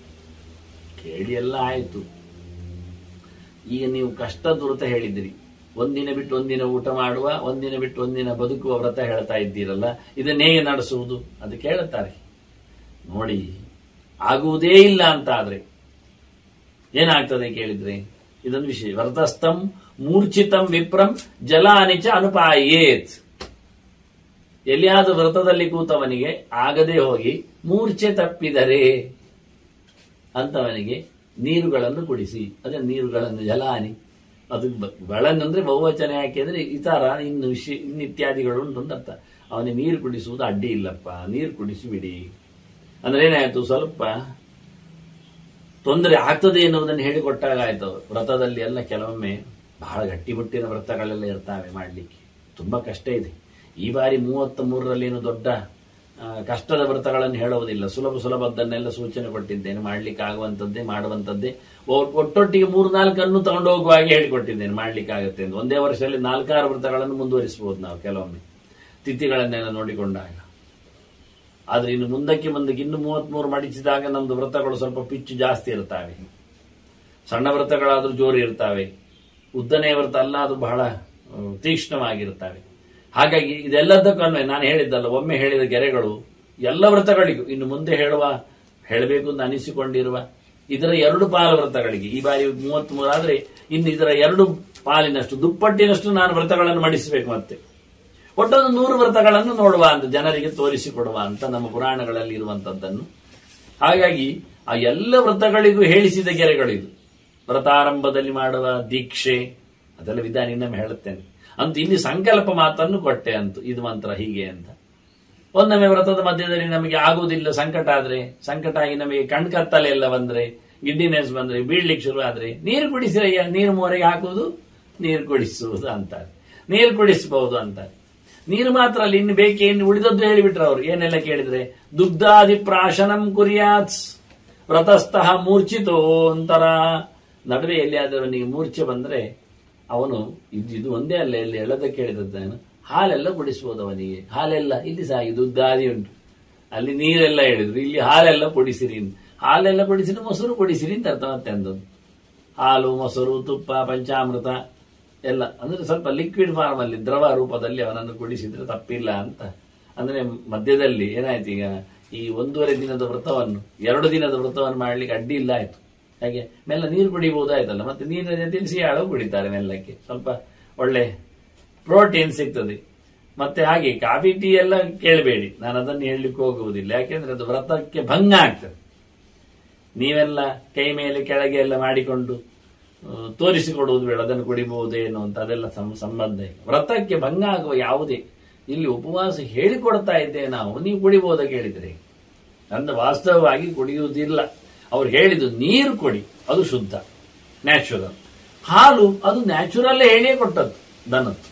ಕೇಳಿ ಎಲ್ಲ ಆಯಿತು ಈಗ ನೀವು ಕಷ್ಟ ದುರಿತ ಹೇಳಿದಿರಿ ಒಂದಿನ ಬಿಟ್ಟು ಒಂದಿನ ಊಟ ಮಾಡುವ ಒಂದಿನ ಬಿಟ್ಟು ಒಂದಿನ ಬದುಕುವ ವ್ರತ ಹೇಳ್ತಾ ಇದ್ದೀರಲ್ಲ ಇದನ್ನ ಹೇಗೆ ನಡೆಸುವುದು ಅದು ಕೇಳುತ್ತಾರೆ ನೋಡಿ ಆಗುವುದೇ ಇಲ್ಲ ಅಂತ ಆದ್ರೆ ಏನಾಗ್ತದೆ ಕೇಳಿದ್ರೆ ಇದೊಂದು ವಿಷಯ ವ್ರತಸ್ಥಂ ಮೂರ್ಛಿತಂ ವಿಪ್ರಂ ಜಲಾನಿಚ ಅನುಪಾಯೇತ್ ಎಲ್ಲಿಯಾದ ವ್ರತದಲ್ಲಿ ಕೂತವನಿಗೆ ಆಗದೆ ಹೋಗಿ ಮೂರ್ಛೆ ತಪ್ಪಿದರೆ ಅಂತವನಿಗೆ ನೀರುಗಳನ್ನು ಕುಡಿಸಿ ಅದೇ ನೀರುಗಳನ್ನು ಜಲಾನಿ ಅದು ಬ- ಬಳನಂದ್ರೆ ಬಹುವಚನ ಹಾಕಿದ್ರೆ ಇತರ ಇನ್ನು ವಿಷ ಇನ್ನಿತ್ಯಾದಿಗಳು ಉಂಟು ಅಂತ ಅರ್ಥ ಅವನಿಗೆ ನೀರು ಕುಡಿಸುವುದು ಅಡ್ಡಿ ಇಲ್ಲಪ್ಪ ನೀರು ಕುಡಿಸಿ ಬಿಡಿ ಅಂದ್ರೆ ಏನಾಯ್ತು ಸ್ವಲ್ಪ ತೊಂದರೆ ಆಗ್ತದೆ ಎನ್ನುವುದನ್ನು ಹೇಳಿಕೊಟ್ಟಾಗ ಆಯ್ತು ವ್ರತದಲ್ಲಿ ಎಲ್ಲ ಕೆಲವೊಮ್ಮೆ ಬಹಳ ಗಟ್ಟಿಮುಟ್ಟಿನ ವ್ರತಗಳೆಲ್ಲ ಇರ್ತಾವೆ ಮಾಡಲಿಕ್ಕೆ ತುಂಬಾ ಕಷ್ಟ ಇದೆ ಈ ಬಾರಿ ಮೂವತ್ತ ಮೂರರಲ್ಲಿ ಏನು ದೊಡ್ಡ ಆ, ಕಷ್ಟದ ವ್ರತಗಳನ್ನು ಹೇಳುವುದಿಲ್ಲ ಸುಲಭ ಸುಲಭದ್ದನ್ನೆಲ್ಲ ಸೂಚನೆ ಕೊಟ್ಟಿದ್ದೇನೆ ಮಾಡ್ಲಿಕ್ಕೆ ಆಗುವಂಥದ್ದೇ ಮಾಡುವಂಥದ್ದೇ ಒ- ಒಟ್ಟೊಟ್ಟಿಗೆ ಮೂರು ನಾಲ್ಕನ್ನು ತಗೊಂಡು ಹೋಗುವ ಹಾಗೆ ಹೇಳಿಕೊಟ್ಟಿದ್ದೇನೆ ಮಾಡ್ಲಿಕ್ಕೆ ಆಗುತ್ತೆ ಅಂತ ಒಂದೇ ವರ್ಷದಲ್ಲಿ ನಾಲ್ಕಾರು ವ್ರತಗಳನ್ನು ಮುಂದುವರಿಸಬಹುದು ನಾವು ಕೆಲವೊಮ್ಮೆ ತಿಥಿಗಳನ್ನೆಲ್ಲ ನೋಡಿಕೊಂಡಾಗ ಆದ್ರೆ ಇನ್ನು ಮುಂದಕ್ಕೆ ಮುಂದಕ್ಕೆ ಇನ್ನು ಮೂವತ್ಮೂರು ಮಡಿಸಿದಾಗ ನಮ್ದು ವ್ರತಗಳು ಸ್ವಲ್ಪ ಪಿಚ್ಚು ಜಾಸ್ತಿ ಇರ್ತವೆ ಸಣ್ಣ ವ್ರತಗಳಾದ್ರೂ ಜೋರು ಇರ್ತವೆ ಉದ್ದನೆಯ ವ್ರತ ಅಲ್ಲ ಅದು ಬಹಳ ಆ, ತೀಕ್ಷ್ಣವಾಗಿರ್ತವೆ ಹಾಗಾಗಿ ಇದೆಲ್ಲದಕ್ಕೂ ನಾನು ಹೇಳಿದ್ದಲ್ಲ ಒಮ್ಮೆ ಹೇಳಿದ ಗೆರೆಗಳು ಎಲ್ಲ ವ್ರತಗಳಿಗೂ ಇನ್ನು ಮುಂದೆ ಹೇಳುವ ಹೇಳಬೇಕು ಅಂತ ಅನಿಸಿಕೊಂಡಿರುವ ಇದರ ಎರಡು ಪಾಲು ವ್ರತಗಳಿಗೆ ಈ ಬಾರಿ ಮೂವತ್ತ್ ಆದ್ರೆ ಇನ್ನು ಇದರ ಎರಡು ಪಾಲಿನಷ್ಟು ದುಪ್ಪಟ್ಟಿನಷ್ಟು ನಾನು ವ್ರತಗಳನ್ನು ಮಡಿಸಬೇಕು ಮತ್ತೆ ಒಟ್ಟೊಂದು ನೂರು ವ್ರತಗಳನ್ನು ನೋಡುವ ಅಂತ ಜನರಿಗೆ ತೋರಿಸಿಕೊಡುವ ಅಂತ ನಮ್ಮ ಪುರಾಣಗಳಲ್ಲಿ ಇರುವಂತದ್ದನ್ನು ಹಾಗಾಗಿ ಆ ಎಲ್ಲ ವ್ರತಗಳಿಗೂ ಹೇಳಿಸಿದ ಗೆರೆಗಳಿದು ವ್ರತಾರಂಭದಲ್ಲಿ ಮಾಡುವ ದೀಕ್ಷೆ ಅದೆಲ್ಲ ವಿಧಾನ ಇನ್ನೊಮ್ಮೆ ಹೇಳುತ್ತೇನೆ ಅಂತ ಇಲ್ಲಿ ಸಂಕಲ್ಪ ಮಾತನ್ನು ಕೊಟ್ಟೆ ಅಂತ ಇದು ಮಂತ್ರ ಹೀಗೆ ಅಂತ ಒಂದೊಮ್ಮೆ ವ್ರತದ ಮಧ್ಯದಲ್ಲಿ ನಮಗೆ ಆಗುವುದಿಲ್ಲ ಸಂಕಟ ಆದ್ರೆ ಸಂಕಟ ಆಗಿ ನಮಗೆ ಕಣ್ಕತ್ತಲೆ ಎಲ್ಲ ಬಂದ್ರೆ ಗಿಡ್ಡಿನೆಸ್ ಬಂದ್ರೆ ಬೀಳ್ಲಿಕ್ಕೆ ಶುರು ಆದ್ರೆ ನೀರು ಕುಡಿಸಿರಯ್ಯ ನೀರು ಮೋರೆಗೆ ಹಾಕುವುದು ನೀರು ಕುಡಿಸುವುದು ಅಂತಾರೆ ನೀರು ಕುಡಿಸಬಹುದು ಅಂತಾರೆ ನೀರು ಮಾತ್ರ ಅಲ್ಲಿ ಇನ್ನು ಬೇಕೆ ಇನ್ನು ಉಳಿದದ್ದು ಹೇಳಿಬಿಟ್ರು ಅವರು ಏನೆಲ್ಲ ಕೇಳಿದ್ರೆ ದುಗ್ಧಾದಿ ಪ್ರಾಶನಂ ಕುರಿಯಾತ್ ವ್ರತಸ್ಥಃ ಮೂರ್ಛಿತೋ ಅಂತರ ನಡುವೆ ಎಲ್ಲಿಯಾದವನಿಗೆ ಮೂರ್ಛೆ ಬಂದ್ರೆ ಅವನು ಇದು ಇದು ಒಂದೇ ಅಲ್ಲ ಇಲ್ಲಿ ಹೇಳೋದಕ್ಕೆ ಹೇಳಿದ್ದಾನು ಹಾಲೆಲ್ಲ ಕುಡಿಸ್ಬೋದು ಅವನಿಗೆ ಹಾಲೆಲ್ಲ ಇಲ್ಲಿ ಸಹ ಹಾಗೆ ದುಗ್ಧಾದಿ ಉಂಟು ಅಲ್ಲಿ ನೀರೆಲ್ಲ ಹೇಳಿದ್ರು ಇಲ್ಲಿ ಹಾಲೆಲ್ಲ ಕುಡಿಸಿರಿ ಅಂತ. ಹಾಲೆಲ್ಲ ಕುಡಿಸಿರಿ ಮೊಸರು ಕುಡಿಸಿರಿ ಅಂತ ಅರ್ಥ ಮತ್ತೆ ಅಂದದ್ದು ಹಾಲು ಮೊಸರು ತುಪ್ಪ ಪಂಚಾಮೃತ ಎಲ್ಲ ಅಂದ್ರೆ ಸ್ವಲ್ಪ ಲಿಕ್ವಿಡ್ ಫಾರ್ಮ್ ಅಲ್ಲಿ ದ್ರವ ರೂಪದಲ್ಲಿ ಅವನನ್ನು ಕುಡಿಸಿದ್ರೆ ತಪ್ಪಿಲ್ಲ ಅಂತ ಅಂದ್ರೆ ಮಧ್ಯದಲ್ಲಿ ಏನಾಯ್ತು ಈಗ ಈ ಒಂದೂವರೆ ದಿನದ ವ್ರತವನ್ನು ಎರಡು ದಿನದ ವ್ರತವನ್ನು ಮಾಡ್ಲಿಕ್ಕೆ ಅಡ್ಡಿ ಇಲ್ಲ ಆಯ್ತು ಹಾಗೆ ಮೆಲ್ಲ ನೀರು ಕುಡಿಬಹುದಾಯ್ತಲ್ಲ ಮತ್ತೆ ನೀರಿನ ಜೊತೆಲಿ ಸಿಯಾಳು ಕುಡಿತಾರೆ ಮೆಲ್ಲಕ್ಕೆ ಸ್ವಲ್ಪ ಒಳ್ಳೆ ಪ್ರೋಟೀನ್ ಸಿಗ್ತದೆ ಮತ್ತೆ ಹಾಗೆ ಕಾಫಿ ಟೀ ಎಲ್ಲ ಕೇಳಬೇಡಿ ನಾನು ಅದನ್ನು ಹೇಳಲಿಕ್ಕೆ ಹೋಗುವುದಿಲ್ಲ ಯಾಕೆಂದ್ರೆ ಅದು ವ್ರತಕ್ಕೆ ಭಂಗ ಆಗ್ತದೆ ನೀವೆಲ್ಲ ಕೈ ಮೇಲೆ ಕೆಳಗೆ ಎಲ್ಲ ಮಾಡಿಕೊಂಡು ಆ, ತೋರಿಸಿಕೊಡುವುದು ಬೇಡ ಅದನ್ನು ಕುಡಿಬಹುದೇನು ಅಂತ ಅದೆಲ್ಲ ಸಂ- ಸಂಬಂಧ ಇಲ್ಲ ವ್ರತಕ್ಕೆ ಭಂಗ ಆಗುವ ಯಾವುದೇ ಇಲ್ಲಿ ಉಪವಾಸ ಹೇಳಿಕೊಡ್ತಾ ಇದ್ದೇವೆ ನಾವು ನೀವು ಕುಡಿಬಹುದ ಕೇಳಿದ್ರೆ ಅಂದ ವಾಸ್ತವವಾಗಿ ಕುಡಿಯುವುದಿಲ್ಲ ಅವ್ರು ಹೇಳಿದ್ದು ನೀರು ಕೊಡಿ ಅದು ಶುದ್ಧ ನ್ಯಾಚುರಲ್ ಹಾಲು ಅದು ನ್ಯಾಚುರಲ್ಲೇ ಹೇಳಿಯೇ ಕೊಟ್ಟದ್ದು ದನದ್ದು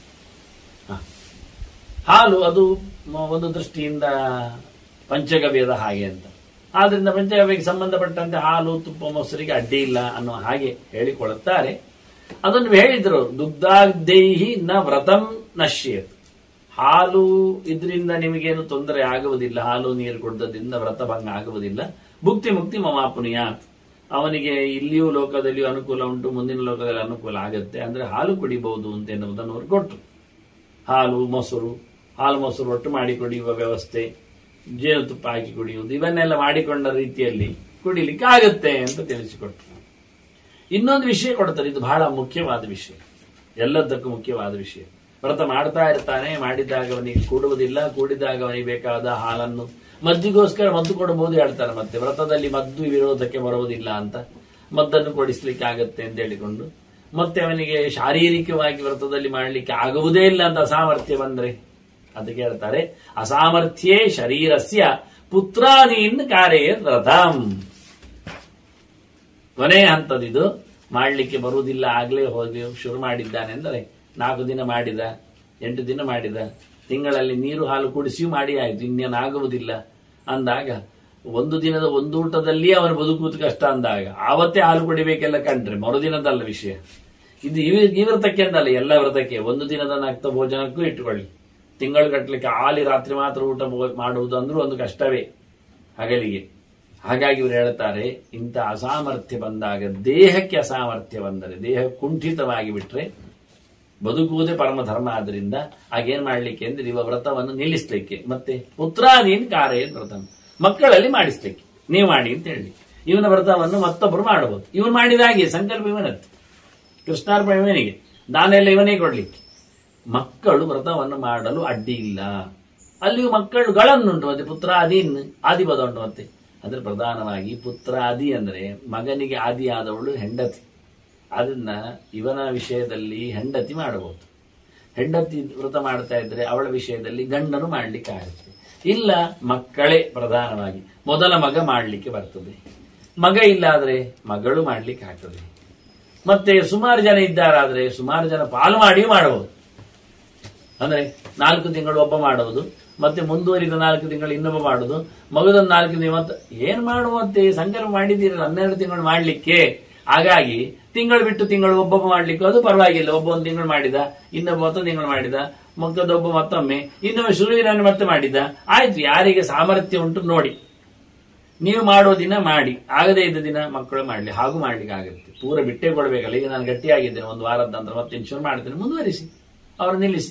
ಹ. ಹಾಲು ಅದು ಮ- ಒಂದು ದೃಷ್ಟಿಯಿಂದ ಪಂಚಗವ್ಯದ ಹಾಗೆ ಅಂತ ಆದ್ರಿಂದ ಪಂಚಗವ್ಯಕ್ಕೆ ಸಂಬಂಧಪಟ್ಟಂತೆ ಹಾಲು ತುಪ್ಪ ಮೊಸರಿಗೆ ಅಡ್ಡಿ ಇಲ್ಲ ಅನ್ನೋ ಹಾಗೆ ಹೇಳಿಕೊಳ್ಳುತ್ತಾರೆ ಅದನ್ನು ಹೇಳಿದ್ರು ದುಗ್ಧಾದೇಹಿ ನ ವ್ರತಂ ನಶ್ಯೇತ್ ಹಾಲು ಇದರಿಂದ ನಿಮಗೇನು ತೊಂದರೆ ಆಗುವುದಿಲ್ಲ ಹಾಲು ನೀರು ಕುಡಿದದಿಂದ ವ್ರತ ಭಂಗ ಆಗುವುದಿಲ್ಲ ಭುಕ್ತಿ ಮುಕ್ತಿ ಮಮಾಪುನಿಯಾತ್ ಅವನಿಗೆ ಇಲ್ಲಿಯೂ ಲೋಕದಲ್ಲಿಯೂ ಅನುಕೂಲ ಉಂಟು ಮುಂದಿನ ಲೋಕದಲ್ಲಿ ಅನುಕೂಲ ಆಗುತ್ತೆ ಅಂದ್ರೆ ಹಾಲು ಕುಡಿಬಹುದು ಅಂತ ಎನ್ನುವುದನ್ನು ಅವರು ಕೊಟ್ಟರು ಹಾಲು ಮೊಸರು ಹಾಲು ಮೊಸರು ಒಟ್ಟು ಮಾಡಿ ಕುಡಿಯುವ ವ್ಯವಸ್ಥೆ ಜೇನುತುಪ್ಪ ಹಾಕಿ ಕುಡಿಯುವುದು ಇವನ್ನೆಲ್ಲ ಮಾಡಿಕೊಂಡ ರೀತಿಯಲ್ಲಿ ಕುಡಿಲಿಕ್ಕೆ ಆಗುತ್ತೆ ಅಂತ ತಿಳಿಸಿಕೊಟ್ರು ಇನ್ನೊಂದು ವಿಷಯ ಕೊಡ್ತಾರೆ ಇದು ಬಹಳ ಮುಖ್ಯವಾದ ವಿಷಯ ಎಲ್ಲದಕ್ಕೂ ಮುಖ್ಯವಾದ ವಿಷಯ ವ್ರತ ಮಾಡ್ತಾ ಇರ್ತಾನೆ ಮಾಡಿದಾಗ ಅವನಿಗೆ ಕೂಡುವುದಿಲ್ಲ ಕೂಡಿದಾಗ ಅವನಿಗೆ ಬೇಕಾದ ಹಾಲನ್ನು ಮದ್ದಿಗೋಸ್ಕರ ಮದ್ದು ಕೊಡಬಹುದು ಹೇಳ್ತಾರೆ ಮತ್ತೆ ವ್ರತದಲ್ಲಿ ಮದ್ದು ವಿರೋಧಕ್ಕೆ ಬರುವುದಿಲ್ಲ ಅಂತ ಮದ್ದನ್ನು ಕೊಡಿಸ್ಲಿಕ್ಕೆ ಆಗತ್ತೆ ಅಂತ ಹೇಳಿಕೊಂಡು ಮತ್ತೆ ಅವನಿಗೆ ಶಾರೀರಿಕವಾಗಿ ವ್ರತದಲ್ಲಿ ಮಾಡಲಿಕ್ಕೆ ಆಗುವುದೇ ಇಲ್ಲ ಅಂತ ಅಸಾಮರ್ಥ್ಯ ಬಂದ್ರೆ ಅದಕ್ಕೆ ಹೇಳ್ತಾರೆ ಅಸಾಮರ್ಥ್ಯೇ ಶರೀರಸ್ಯ ಪುತ್ರಾದೀನ್ ಕಾರ್ಯ ವ್ರತಂ ಕೊನೆಯ ಹಂತದಿದು ಮಾಡಲಿಕ್ಕೆ ಬರುವುದಿಲ್ಲ ಆಗ್ಲೇ ಹೋಗಿ ಶುರು ಮಾಡಿದ್ದಾನೆ ಅಂದರೆ ನಾಲ್ಕು ದಿನ ಮಾಡಿದ ಎಂಟು ದಿನ ಮಾಡಿದ ತಿಂಗಳಲ್ಲಿ ನೀರು ಹಾಲು ಕುಡಿಸಿಯೂ ಮಾಡಿ ಆಯ್ತು ಇನ್ನೇನು ಆಗುವುದಿಲ್ಲ ಅಂದಾಗ ಒಂದು ದಿನದ ಒಂದು ಊಟದಲ್ಲಿ ಅವನು ಬದುಕುವುದು ಕಷ್ಟ ಅಂದಾಗ ಆವತ್ತೇ ಹಾಲು ಕುಡಿಬೇಕೆಲ್ಲ ಕಂಡ್ರೆ ಮರುದಿನದಲ್ಲ ವಿಷಯ ಇದು ಈ ಈ ವ್ರತಕ್ಕೆ ಅಂತಲ್ಲ ಎಲ್ಲ ವ್ರತಕ್ಕೆ ಒಂದು ದಿನದ ನಕ್ತ ಭೋಜನಕ್ಕೂ ಇಟ್ಟುಕೊಳ್ಳಿ ತಿಂಗಳು ಕಟ್ಟಲಿಕ್ಕೆ ಆಲಿ ರಾತ್ರಿ ಮಾತ್ರ ಊಟ ಭೋ- ಮಾಡುವುದು ಅಂದ್ರೂ ಒಂದು ಕಷ್ಟವೇ ಹಗಲಿಗೆ ಹಾಗಾಗಿ ಇವರು ಹೇಳ್ತಾರೆ ಇಂಥ ಅಸಾಮರ್ಥ್ಯ ಬಂದಾಗ ದೇಹಕ್ಕೆ ಅಸಾಮರ್ಥ್ಯ ಬಂದರೆ ದೇಹ ಕುಂಠಿತವಾಗಿ ಬಿಟ್ರೆ ಬದುಕುವುದೇ ಪರಮ ಧರ್ಮ ಆದ್ರಿಂದ ಆಗೇನ್ ಮಾಡ್ಲಿಕ್ಕೆ ಅಂದ್ರೆ ಇವ ವ್ರತವನ್ನು ನಿಲ್ಲಿಸ್ಲಿಕ್ಕೆ ಮತ್ತೆ ಪುತ್ರಾದೀನ್ ಕಾರ್ಯ ವ್ರತ ಮಕ್ಕಳಲ್ಲಿ ಮಾಡಿಸ್ಲಿಕ್ಕೆ ನೀವು ಮಾಡಿ ಅಂತ ಹೇಳಿ ಇವನ ವ್ರತವನ್ನು ಮತ್ತೊಬ್ಬರು ಮಾಡಬಹುದು ಇವನು ಮಾಡಿದಾಗೆ ಸಂಕಲ್ಪ ಇವನತ್ತು ಕೃಷ್ಣಾರ್ಪಣ ಇವನಿಗೆ ದಾನ ಎಲ್ಲ ಇವನೇ ಕೊಡ್ಲಿಕ್ಕೆ ಮಕ್ಕಳು ವ್ರತವನ್ನು ಮಾಡಲು ಅಡ್ಡಿ ಇಲ್ಲ ಅಲ್ಲಿಯೂ ಮಕ್ಕಳುಗಳನ್ನುಂಟು ಮತ್ತೆ ಪುತ್ರ ಆದೀನ್ ಆದಿಪದ ಉಂಟು ಮತ್ತೆ ಅಂದ್ರೆ ಪ್ರಧಾನವಾಗಿ ಪುತ್ರ ಆದಿ ಅಂದ್ರೆ ಮಗನಿಗೆ ಆದಿಯಾದವಳು ಹೆಂಡತಿ ಅದನ್ನ ಇವನ ವಿಷಯದಲ್ಲಿ ಹೆಂಡತಿ ಮಾಡಬಹುದು ಹೆಂಡತಿ ವ್ರತ ಮಾಡ್ತಾ ಇದ್ರೆ ಅವಳ ವಿಷಯದಲ್ಲಿ ಗಂಡನು ಮಾಡ್ಲಿಕ್ಕೆ ಆಗುತ್ತೆ ಇಲ್ಲ ಮಕ್ಕಳೇ ಪ್ರಧಾನವಾಗಿ ಮೊದಲ ಮಗ ಮಾಡ್ಲಿಕ್ಕೆ ಬರ್ತದೆ ಮಗ ಇಲ್ಲಾದ್ರೆ ಮಗಳು ಮಾಡ್ಲಿಕ್ಕೆ ಆಗ್ತದೆ ಮತ್ತೆ ಸುಮಾರು ಜನ ಇದ್ದಾರಾದ್ರೆ ಸುಮಾರು ಜನ ಪಾಲು ಮಾಡಿಯೂ ಮಾಡಬಹುದು ಅಂದ್ರೆ ನಾಲ್ಕು ತಿಂಗಳು ಒಬ್ಬ ಮಾಡುವುದು ಮತ್ತೆ ಮುಂದುವರಿದ ನಾಲ್ಕು ತಿಂಗಳು ಇನ್ನೊಬ್ಬ ಮಾಡುದು ಮಗದೊಂದು ನಾಲ್ಕು ತಿಂಗಳು ಮತ್ತೆ ಏನ್ ಮಾಡುವಂತೆ ಸಂಕಲ್ಪ ಮಾಡಿದ್ದೀರಲ್ಲ ಹನ್ನೆರಡು ತಿಂಗಳು ಮಾಡ್ಲಿಕ್ಕೆ ಹಾಗಾಗಿ ತಿಂಗಳು ಬಿಟ್ಟು ತಿಂಗಳು ಒಬ್ಬೊಬ್ಬ ಮಾಡ್ಲಿಕ್ಕೆ ಅದು ಪರವಾಗಿಲ್ಲ ಒಬ್ಬ ಒಂದು ತಿಂಗಳು ಮಾಡಿದ ಇನ್ನೊಬ್ಬ ಮತ್ತೊಂದು ತಿಂಗಳು ಮಾಡಿದ ಮಕ್ಕದೊಬ್ಬ ಮತ್ತೊಮ್ಮೆ ಇನ್ನೊಮ್ಮೆ ಶುರುವಿನ ಮತ್ತೆ ಮಾಡಿದ ಆಯ್ತು ಯಾರಿಗೆ ಸಾಮರ್ಥ್ಯ ಉಂಟು ನೋಡಿ ನೀವು ಮಾಡುವ ದಿನ ಮಾಡಿ ಆಗದೇ ಇದ್ದ ದಿನ ಮಕ್ಕಳು ಮಾಡಲಿ ಹಾಗೂ ಮಾಡ್ಲಿಕ್ಕೆ ಆಗುತ್ತೆ ಪೂರ ಬಿಟ್ಟೇ ಕೊಡ್ಬೇಕಲ್ಲ ಈಗ ನಾನು ಗಟ್ಟಿಯಾಗಿದ್ದೇನೆ ಒಂದು ವಾರದ ನಂತರ ಮತ್ತೆ ಇನ್ಶೂರ್ ಮಾಡ್ತೇನೆ ಮುಂದುವರಿಸಿ ಅವರು ನಿಲ್ಲಿಸಿ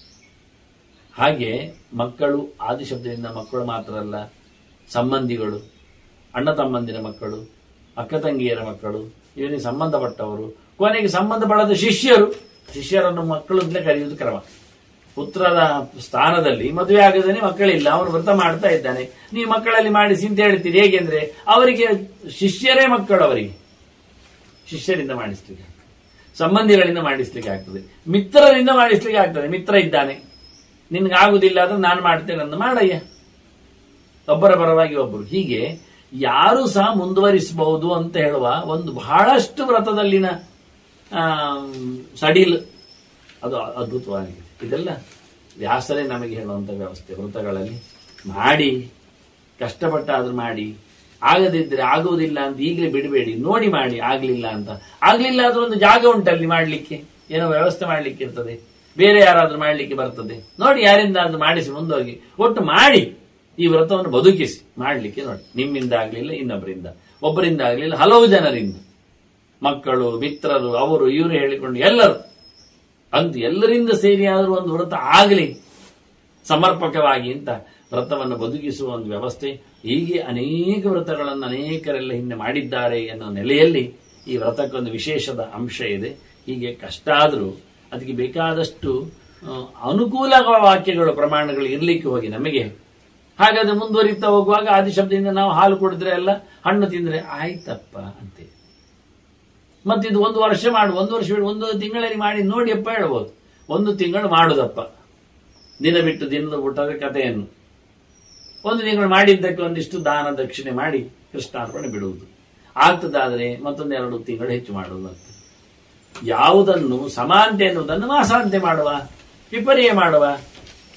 ಹಾಗೆ ಮಕ್ಕಳು ಆದಿಶಬ್ದದಿಂದ ಮಕ್ಕಳು ಮಾತ್ರ ಅಲ್ಲ ಸಂಬಂಧಿಗಳು ಅಣ್ಣ ತಮ್ಮಂದಿರ ಮಕ್ಕಳು ಅಕ್ಕ ತಂಗಿಯರ ಮಕ್ಕಳು ಇವನಿಗೆ ಸಂಬಂಧಪಟ್ಟವರು ಕೊನೆಗೆ ಸಂಬಂಧಪಡದ ಶಿಷ್ಯರು ಶಿಷ್ಯರನ್ನು ಮಕ್ಕಳು ಅಂತಲೇ ಕರೆಯುವುದು ಕ್ರಮ ಪುತ್ರದ ಸ್ಥಾನದಲ್ಲಿ ಮದುವೆ ಆಗದೇನೆ ಮಕ್ಕಳಿಲ್ಲ ಅವನು ವ್ರತ ಮಾಡ್ತಾ ಇದ್ದಾನೆ ನೀವು ಮಕ್ಕಳಲ್ಲಿ ಮಾಡಿಸಿ ಅಂತ ಹೇಳ್ತೀರಿ ಹೇಗೆಂದ್ರೆ ಅವರಿಗೆ ಶಿಷ್ಯರೇ ಮಕ್ಕಳು ಅವರಿಗೆ ಶಿಷ್ಯರಿಂದ ಮಾಡಿಸ್ಲಿಕ್ಕೆ ಆಗ್ತದೆ. ಸಂಬಂಧಿಗಳಿಂದ ಮಾಡಿಸ್ಲಿಕ್ಕೆ ಆಗ್ತದೆ ಮಿತ್ರರಿಂದ ಮಾಡಿಸ್ಲಿಕ್ಕೆ ಆಗ್ತದೆ ಮಿತ್ರ ಇದ್ದಾನೆ ನಿನ್ಗಾಗುದಿಲ್ಲ ಅಂದ್ರೆ ನಾನು ಮಾಡ್ತೇನೆ ಅಂತ ಮಾಡಯ್ಯ ಒಬ್ಬರ ಪರವಾಗಿ ಒಬ್ಬರು ಹೀಗೆ ಯಾರು ಸಹ ಮುಂದುವರಿಸಬಹುದು ಅಂತ ಹೇಳುವ ಒಂದು ಬಹಳಷ್ಟು ವ್ರತದಲ್ಲಿನ ಆ, ಸಡಿಲ್ ಅದು ಅದ್ಭುತವಾಗಿದೆ ಇದೆಲ್ಲ ವ್ಯಾಸರೇ ನಮಗೆ ಹೇಳುವಂತ ವ್ಯವಸ್ಥೆ ವ್ರತಗಳಲ್ಲಿ ಮಾಡಿ ಕಷ್ಟಪಟ್ಟಾದ್ರೂ ಮಾಡಿ ಆಗದಿದ್ರೆ ಆಗುವುದಿಲ್ಲ ಅಂತ ಈಗಲೇ ಬಿಡಬೇಡಿ ನೋಡಿ ಮಾಡಿ ಆಗ್ಲಿಲ್ಲ ಅಂತ ಆಗ್ಲಿಲ್ಲ ಆದ್ರೂ ಒಂದು ಜಾಗ ಉಂಟಲ್ಲಿ ಮಾಡ್ಲಿಕ್ಕೆ ಏನೋ ವ್ಯವಸ್ಥೆ ಮಾಡ್ಲಿಕ್ಕೆ ಇರ್ತದೆ ಬೇರೆ ಯಾರಾದ್ರೂ ಮಾಡ್ಲಿಕ್ಕೆ ಬರ್ತದೆ ನೋಡಿ ಯಾರಿಂದ ಆದ್ರೂ ಮಾಡಿಸಿ ಮುಂದೋಗಿ ಒಟ್ಟು ಮಾಡಿ ಈ ವ್ರತವನ್ನು ಬದುಕಿಸಿ ಮಾಡ್ಲಿಕ್ಕೆ ನೋಡಿ ನಿಮ್ಮಿಂದ ಆಗ್ಲಿಲ್ಲ ಇನ್ನೊಬ್ಬರಿಂದ ಒಬ್ಬರಿಂದ ಆಗ್ಲಿಲ್ಲ ಹಲವು ಜನರಿಂದ ಮಕ್ಕಳು ಮಿತ್ರರು ಅವರು ಇವರು ಹೇಳಿಕೊಂಡು ಎಲ್ಲರೂ ಅಂತ ಎಲ್ಲರಿಂದ ಸೇರಿ ಆದರೂ ಒಂದು ವ್ರತ ಆಗಲಿ ಸಮರ್ಪಕವಾಗಿ ಅಂತ ವ್ರತವನ್ನು ಬದುಕಿಸುವ ಒಂದು ವ್ಯವಸ್ಥೆ ಹೀಗೆ ಅನೇಕ ವ್ರತಗಳನ್ನು ಅನೇಕರೆಲ್ಲ ಹಿಂದೆ ಮಾಡಿದ್ದಾರೆ ಎನ್ನುವ ನೆಲೆಯಲ್ಲಿ ಈ ವ್ರತಕ್ಕೊಂದು ವಿಶೇಷದ ಅಂಶ ಇದೆ ಹೀಗೆ ಕಷ್ಟ ಆದರೂ ಅದಕ್ಕೆ ಬೇಕಾದಷ್ಟು ಆ, ಅನುಕೂಲ ವಾಕ್ಯಗಳು ಪ್ರಮಾಣಗಳು ಇರಲಿಕ್ಕೆ ಹೋಗಿ ನಮಗೆ ಹಾಗಾದ್ರೆ ಮುಂದುವರಿತಾ ಹೋಗುವಾಗ ಆದಿಶಬ್ದದಿಂದ ನಾವು ಹಾಲು ಕುಡಿದ್ರೆ ಎಲ್ಲ ಹಣ್ಣು ತಿಂದ್ರೆ ಆಯ್ತಪ್ಪ ಅಂತೇಳಿ ಮತ್ತಿದು ಒಂದು ವರ್ಷ ಮಾಡು ಒಂದು ವರ್ಷ ಬಿಡು ಒಂದು ತಿಂಗಳಲ್ಲಿ ಮಾಡಿ ನೋಡಿಯಪ್ಪ ಹೇಳ್ಬೋದು ಒಂದು ತಿಂಗಳು ಮಾಡುದಪ್ಪ ದಿನ ಬಿಟ್ಟು ದಿನದ ಊಟದ ಕಥೆಯನ್ನು ಒಂದು ತಿಂಗಳು ಮಾಡಿದ್ದಕ್ಕೆ ಒಂದಿಷ್ಟು ದಾನ ದಕ್ಷಿಣೆ ಮಾಡಿ ಕೃಷ್ಣಾರ್ಪಣೆ ಬಿಡುವುದು ಆಗ್ತದಾದ್ರೆ ಮತ್ತೊಂದೆರಡು ತಿಂಗಳು ಹೆಚ್ಚು ಮಾಡುವುದು ಅಂತ ಯಾವುದನ್ನು ಸಮಾನತೆ ಎನ್ನುವುದನ್ನು ಮಾಸಾಂತೆ ಮಾಡುವ ವಿಪರ್ಯ ಮಾಡುವ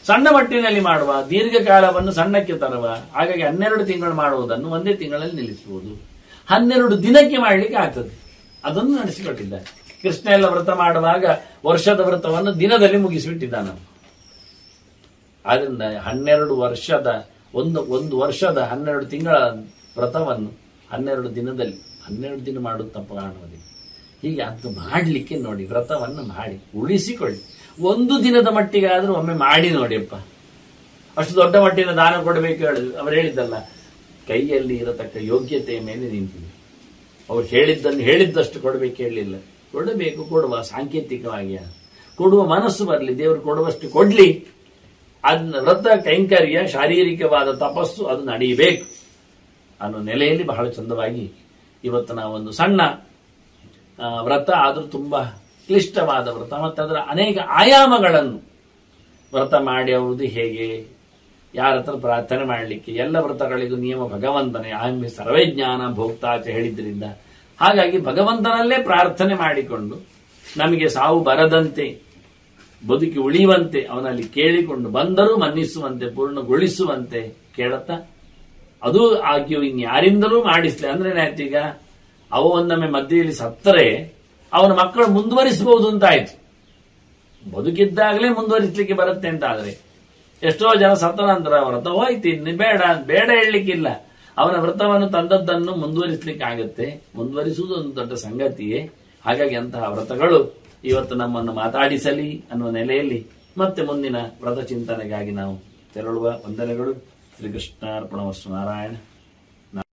ಸಣ್ಣ ಮಟ್ಟಿನಲ್ಲಿ ಮಾಡುವ ದೀರ್ಘಕಾಲವನ್ನು ಸಣ್ಣಕ್ಕೆ ತರುವ ಹಾಗಾಗಿ ಹನ್ನೆರಡು ತಿಂಗಳು ಮಾಡುವುದನ್ನು ಒಂದೇ ತಿಂಗಳಲ್ಲಿ ನಿಲ್ಲಿಸುವುದು ಹನ್ನೆರಡು ದಿನಕ್ಕೆ ಮಾಡಲಿಕ್ಕೆ ಆಗ್ತದೆ ಅದನ್ನು ನಡೆಸಿಕೊಟ್ಟಿದ್ದಾರೆ ಕೃಷ್ಣ ಎಲ್ಲ ವ್ರತ ಮಾಡುವಾಗ ವರ್ಷದ ವ್ರತವನ್ನು ದಿನದಲ್ಲಿ ಮುಗಿಸಿಬಿಟ್ಟಿದ್ದಾನೆ ಅವನು. ಆದ್ರಿಂದ ಹನ್ನೆರಡು ವರ್ಷದ ಒಂದು ಒಂದು ವರ್ಷದ ಹನ್ನೆರಡು ತಿಂಗಳ ವ್ರತವನ್ನು ಹನ್ನೆರಡು ದಿನದಲ್ಲಿ ಹನ್ನೆರಡು ದಿನ ಮಾಡುವುದು ತಪ್ಪು ಕಾಣುವುದಿಲ್ಲ ಹೀಗೆ ಅದು ಮಾಡಲಿಕ್ಕೆ ನೋಡಿ ವ್ರತವನ್ನು ಮಾಡಿ ಉಳಿಸಿಕೊಳ್ಳಿ ಒಂದು ದಿನದ ಮಟ್ಟಿಗಾದ್ರೂ ಒಮ್ಮೆ ಮಾಡಿ ನೋಡಿಯಪ್ಪ ಅಷ್ಟು ದೊಡ್ಡ ಮಟ್ಟಿನ ದಾನ ಕೊಡಬೇಕು ಹೇಳಿದ್ರು ಅವರು ಹೇಳಿದ್ದಲ್ಲ ಕೈಯಲ್ಲಿ ಇರತಕ್ಕ ಯೋಗ್ಯತೆಯ ಮೇಲೆ ನಿಂತಿದೆ ಅವ್ರು ಹೇಳಿದ್ದನ್ನು ಹೇಳಿದ್ದಷ್ಟು ಕೊಡಬೇಕು ಹೇಳಲಿಲ್ಲ ಕೊಡಬೇಕು ಕೊಡುವ ಸಾಂಕೇತಿಕವಾಗಿ ಅದು. ಕೊಡುವ ಮನಸ್ಸು ಬರಲಿ ದೇವರು ಕೊಡುವಷ್ಟು ಕೊಡ್ಲಿ ಅದನ್ನ ವ್ರತ ಕೈಂಕರ್ಯ ಶಾರೀರಿಕವಾದ ತಪಸ್ಸು ಅದು ನಡೆಯಬೇಕು ಅನ್ನೋ ನೆಲೆಯಲ್ಲಿ ಬಹಳ ಚಂದವಾಗಿ ಇವತ್ತು ನಾವೊಂದು ಸಣ್ಣ ಆ, ವ್ರತ ಆದರೂ ತುಂಬಾ ಕ್ಲಿಷ್ಟವಾದ ವ್ರತ ಮತ್ತು ಅದರ ಅನೇಕ ಆಯಾಮಗಳನ್ನು ವ್ರತ ಮಾಡುವುದು ಹೇಗೆ ಯಾರ ಹತ್ರ ಪ್ರಾರ್ಥನೆ ಮಾಡಲಿಕ್ಕೆ ಎಲ್ಲ ವ್ರತಗಳಿಗೂ ನಿಯಮ ಭಗವಂತನೇ ಆಂಬಿ ಸರ್ವೇ ಜ್ಞಾನ ಭೋಕ್ತಾಚ ಹೇಳಿದ್ರಿಂದ ಹಾಗಾಗಿ ಭಗವಂತನಲ್ಲೇ ಪ್ರಾರ್ಥನೆ ಮಾಡಿಕೊಂಡು ನಮಗೆ ಸಾವು ಬರದಂತೆ ಬದುಕಿ ಉಳಿಯುವಂತೆ ಅವನಲ್ಲಿ ಕೇಳಿಕೊಂಡು ಬಂದರೂ ಮನ್ನಿಸುವಂತೆ ಪೂರ್ಣಗೊಳಿಸುವಂತೆ ಕೇಳತ್ತ ಅದು ಆಗಿಯೂ ಇನ್ಯಾರಿಂದಲೂ ಮಾಡಿಸ್ಲಿ ಅಂದ್ರೆ ಏನಾಯ್ತು ಈಗ ಅವ ಒಂದೊಮ್ಮೆ ಮಧ್ಯೆಯಲ್ಲಿ ಸತ್ತರೆ ಅವನ ಮಕ್ಕಳು ಮುಂದುವರಿಸಬಹುದು ಅಂತ ಆಯ್ತು ಬದುಕಿದ್ದಾಗಲೇ ಮುಂದುವರಿಸಲಿಕ್ಕೆ ಬರುತ್ತೆ ಅಂತ ಆದ್ರೆ ಎಷ್ಟೋ ಜನ ಸತ್ತ ನಂತರ ವ್ರತ ಹೋಯ್ತು ಇನ್ನು ಬೇಡ ಬೇಡ ಹೇಳಲಿಕ್ಕಿಲ್ಲ ಅವನ ವ್ರತವನ್ನು ತಂದದ್ದನ್ನು ಮುಂದುವರಿಸಲಿಕ್ಕೆ ಆಗುತ್ತೆ ಮುಂದುವರಿಸುವುದು ಒಂದು ದೊಡ್ಡ ಸಂಗತಿಯೇ ಹಾಗಾಗಿ ಅಂತಹ ವ್ರತಗಳು ಇವತ್ತು ನಮ್ಮನ್ನು ಮಾತಾಡಿಸಲಿ ಅನ್ನುವ ನೆಲೆಯಲ್ಲಿ ಮತ್ತೆ ಮುಂದಿನ ವ್ರತ ಚಿಂತನೆಗಾಗಿ ನಾವು ತೆರಳುವ ವಂದನೆಗಳು ಶ್ರೀಕೃಷ್ಣಾರ್ಪಣವಸ್ತು ನಾರಾಯಣ